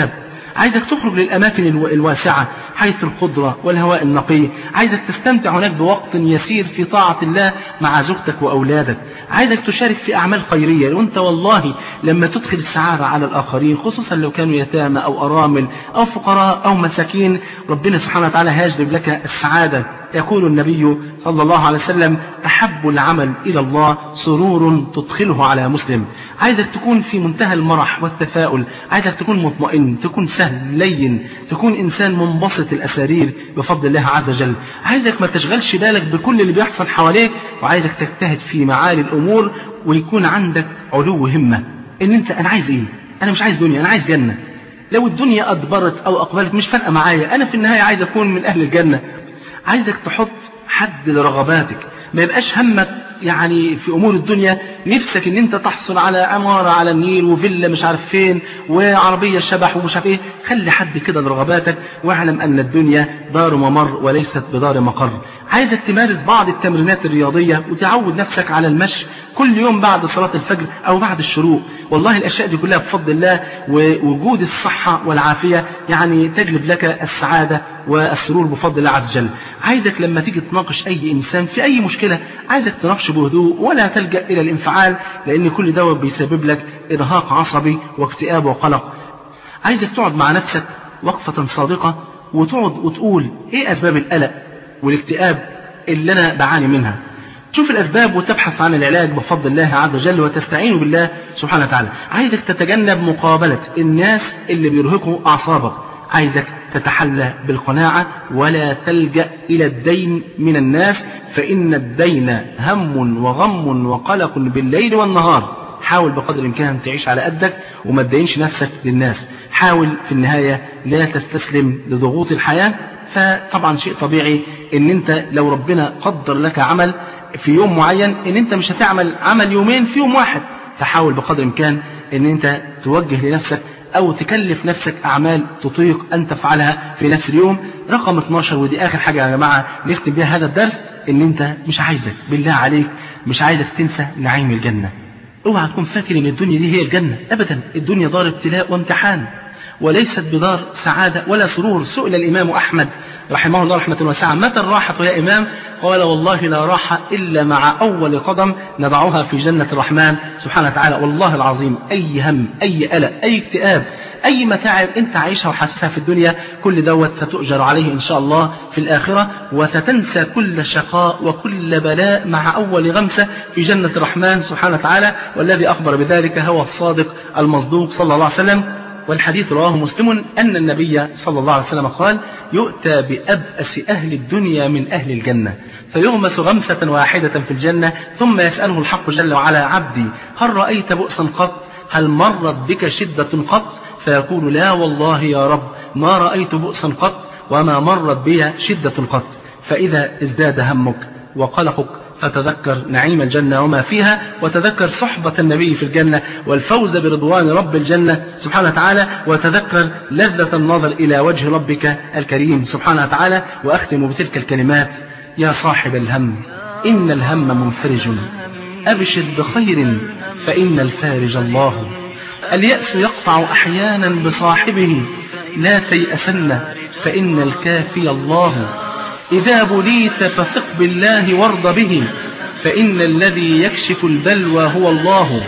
عايزك تخرج للأماكن الو- الواسعة حيث الخضرة والهواء النقي عايزك تستمتع هناك بوقت يسير في طاعة الله مع زوجتك وأولادك عايزك تشارك في أعمال خيرية وانت والله لما تدخل السعادة على الآخرين خصوصا لو كانوا يتامى أو أرامل أو فقراء أو مساكين ربنا سبحانه وتعالى هيجلب لك السعادة يقول النبي صلى الله عليه وسلم أحب العمل إلى الله سرور تدخله على مسلم عايزك تكون في منتهى المرح والتفاؤل عايزك تكون مطمئن تكون سهل لين تكون إنسان منبسط الأسارير بفضل الله عز وجل عايزك ما تشغلش بالك بكل اللي بيحصل حواليك وعايزك تجتهد في معالي الأمور ويكون عندك علو همة إن أنت أنا عايز إيه أنا مش عايز دنيا أنا عايز جنة لو الدنيا أدبرت أو أقبلت مش فارقة معايا أنا في النهاية عايز أكون من أهل الجنة عايزك تحط حد لرغباتك ما يبقاش همك يعني في امور الدنيا نفسك ان انت تحصل على عمارة على النيل وفيلا مش عارف فين وعربية شبح ومش عارف ايه خلي حد كده لرغباتك واعلم ان الدنيا دار ممر وليست بدار مقر عايزك تمارس بعض التمرينات الرياضية وتعود نفسك على المشي كل يوم بعد صلاة الفجر او بعد الشروق والله الاشياء دي كلها بفضل الله ووجود الصحة والعافية يعني تجلب لك السعادة والسرور بفضل الله عز وجل عايزك لما تيجي تناقش اي انسان في اي مشكلة عايزك تناقشه بهدوء ولا تلجأ الى الانفعال لان كل دوت بيسبب لك ارهاق عصبي واكتئاب وقلق عايزك تقعد مع نفسك وقفة صادقة وتقعد وتقول ايه اسباب القلق والاكتئاب اللي انا بعاني منها تشوف الأسباب وتبحث عن العلاج بفضل الله عز وجل وتستعين بالله سبحانه وتعالى عايزك تتجنب مقابلة الناس اللي بيرهقوا أعصابك عايزك تتحلى بالقناعة ولا تلجأ إلى الدين من الناس فإن الدين هم وغم وقلق بالليل والنهار حاول بقدر الإمكان تعيش على قدك وما تدينش نفسك للناس حاول في النهاية لا تستسلم لضغوط الحياة فطبعا شيء طبيعي ان انت لو ربنا قدر لك عمل في يوم معين ان انت مش هتعمل عمل يومين في يوم واحد فحاول بقدر الامكان ان انت توجه لنفسك او تكلف نفسك اعمال تطيق ان تفعلها في نفس اليوم رقم 12 ودي اخر حاجة يا جماعة نختم بيها هذا الدرس ان انت مش عايزك بالله عليك مش عايزك تنسى نعيم الجنة اوعى تكون فاكر ان الدنيا دي هي الجنة ابدا الدنيا دار ابتلاء وامتحان وليست بدار سعادة ولا سرور سئل الإمام أحمد رحمه الله رحمة واسعة متى الراحة يا إمام قال والله لا راحة إلا مع أول قدم نضعها في جنة الرحمن سبحانه وتعالى والله العظيم أي هم أي قلق أي اكتئاب أي متاعب أنت عايشها وحاسسها في الدنيا كل دوت ستؤجر عليه إن شاء الله في الآخرة وستنسى كل شقاء وكل بلاء مع أول غمسة في جنة الرحمن سبحانه وتعالى والذي أخبر بذلك هو الصادق المصدوق صلى الله عليه وسلم والحديث رواه مسلم أن النبي صلى الله عليه وسلم قال يؤتى بأبأس أهل الدنيا من أهل الجنة فيغمس غمسة واحدة في الجنة ثم يسأله الحق جل وعلا عبدي هل رأيت بؤسا قط هل مرت بك شدة قط فيقول لا والله يا رب ما رأيت بؤسا قط وما مرت بي شدة قط فإذا ازداد همك وقلقك فتذكر نعيم الجنة وما فيها وتذكر صحبة النبي في الجنة والفوز برضوان رب الجنة سبحانه وتعالى وتذكر لذة النظر إلى وجه ربك الكريم سبحانه وتعالى وأختم بتلك الكلمات يا صاحب الهم إن الهم منفرج أبشر بخير فإن الفارج الله اليأس يقطع أحيانا بصاحبه لا تيأسن فإن الكافي الله إذا بليت فثق بالله وارض به فإن الذي يكشف البلوى هو الله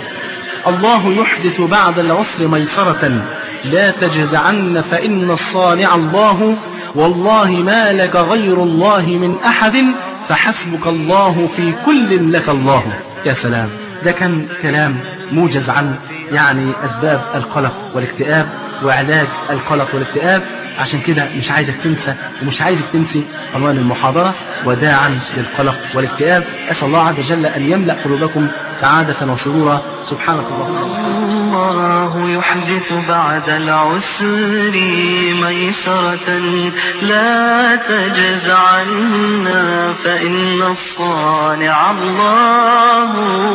الله يحدث بعد العسر ميسرة لا تجزعن فإن الصانع الله والله ما لك غير الله من أحد فحسبك الله في كل لك الله يا سلام ده كان كلام موجز عن يعني أسباب القلق والاكتئاب وعلاج القلق والاكتئاب عشان كده مش عايزك تنسى ومش عايزك تنسي عنوان المحاضرة وداعا للقلق والاكتئاب أسأل الله عز وجل أن يملأ قلوبكم سعادة وسرورا سبحانك اللهم
الله يحدث بعد العسر ميسرة لا تجزعنا فإن الصانع الله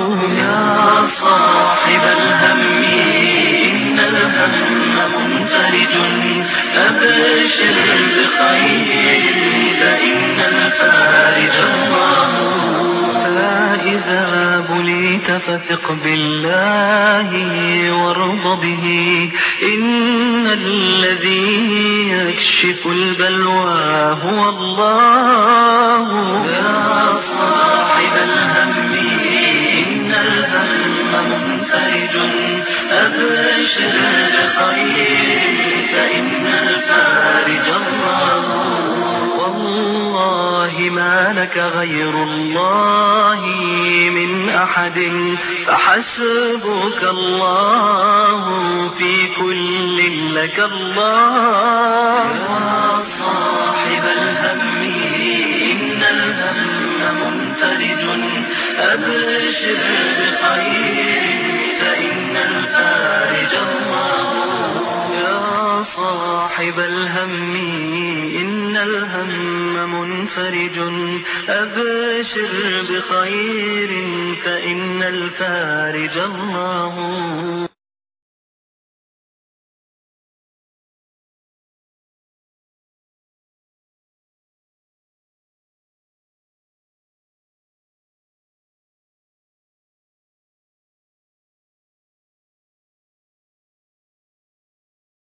يا صاحب الهم إن الهم منفرج أبشر بخير فإن الفارج الله فإذا بليت فثق بالله وارض به إن الذي يكشف البلوى هو الله يا صاحب الهم إن الهم منفرج أبشر بخير فإن الفارج الله والله ما لك غير الله من أحد فحسبك الله في كل لك الله يا صاحب الهم إن الهم منفرج أبشر بخير فإن الفارج الله يا صاحب الهم إن الهم منفرج أبشر بخير فإن الفارج الله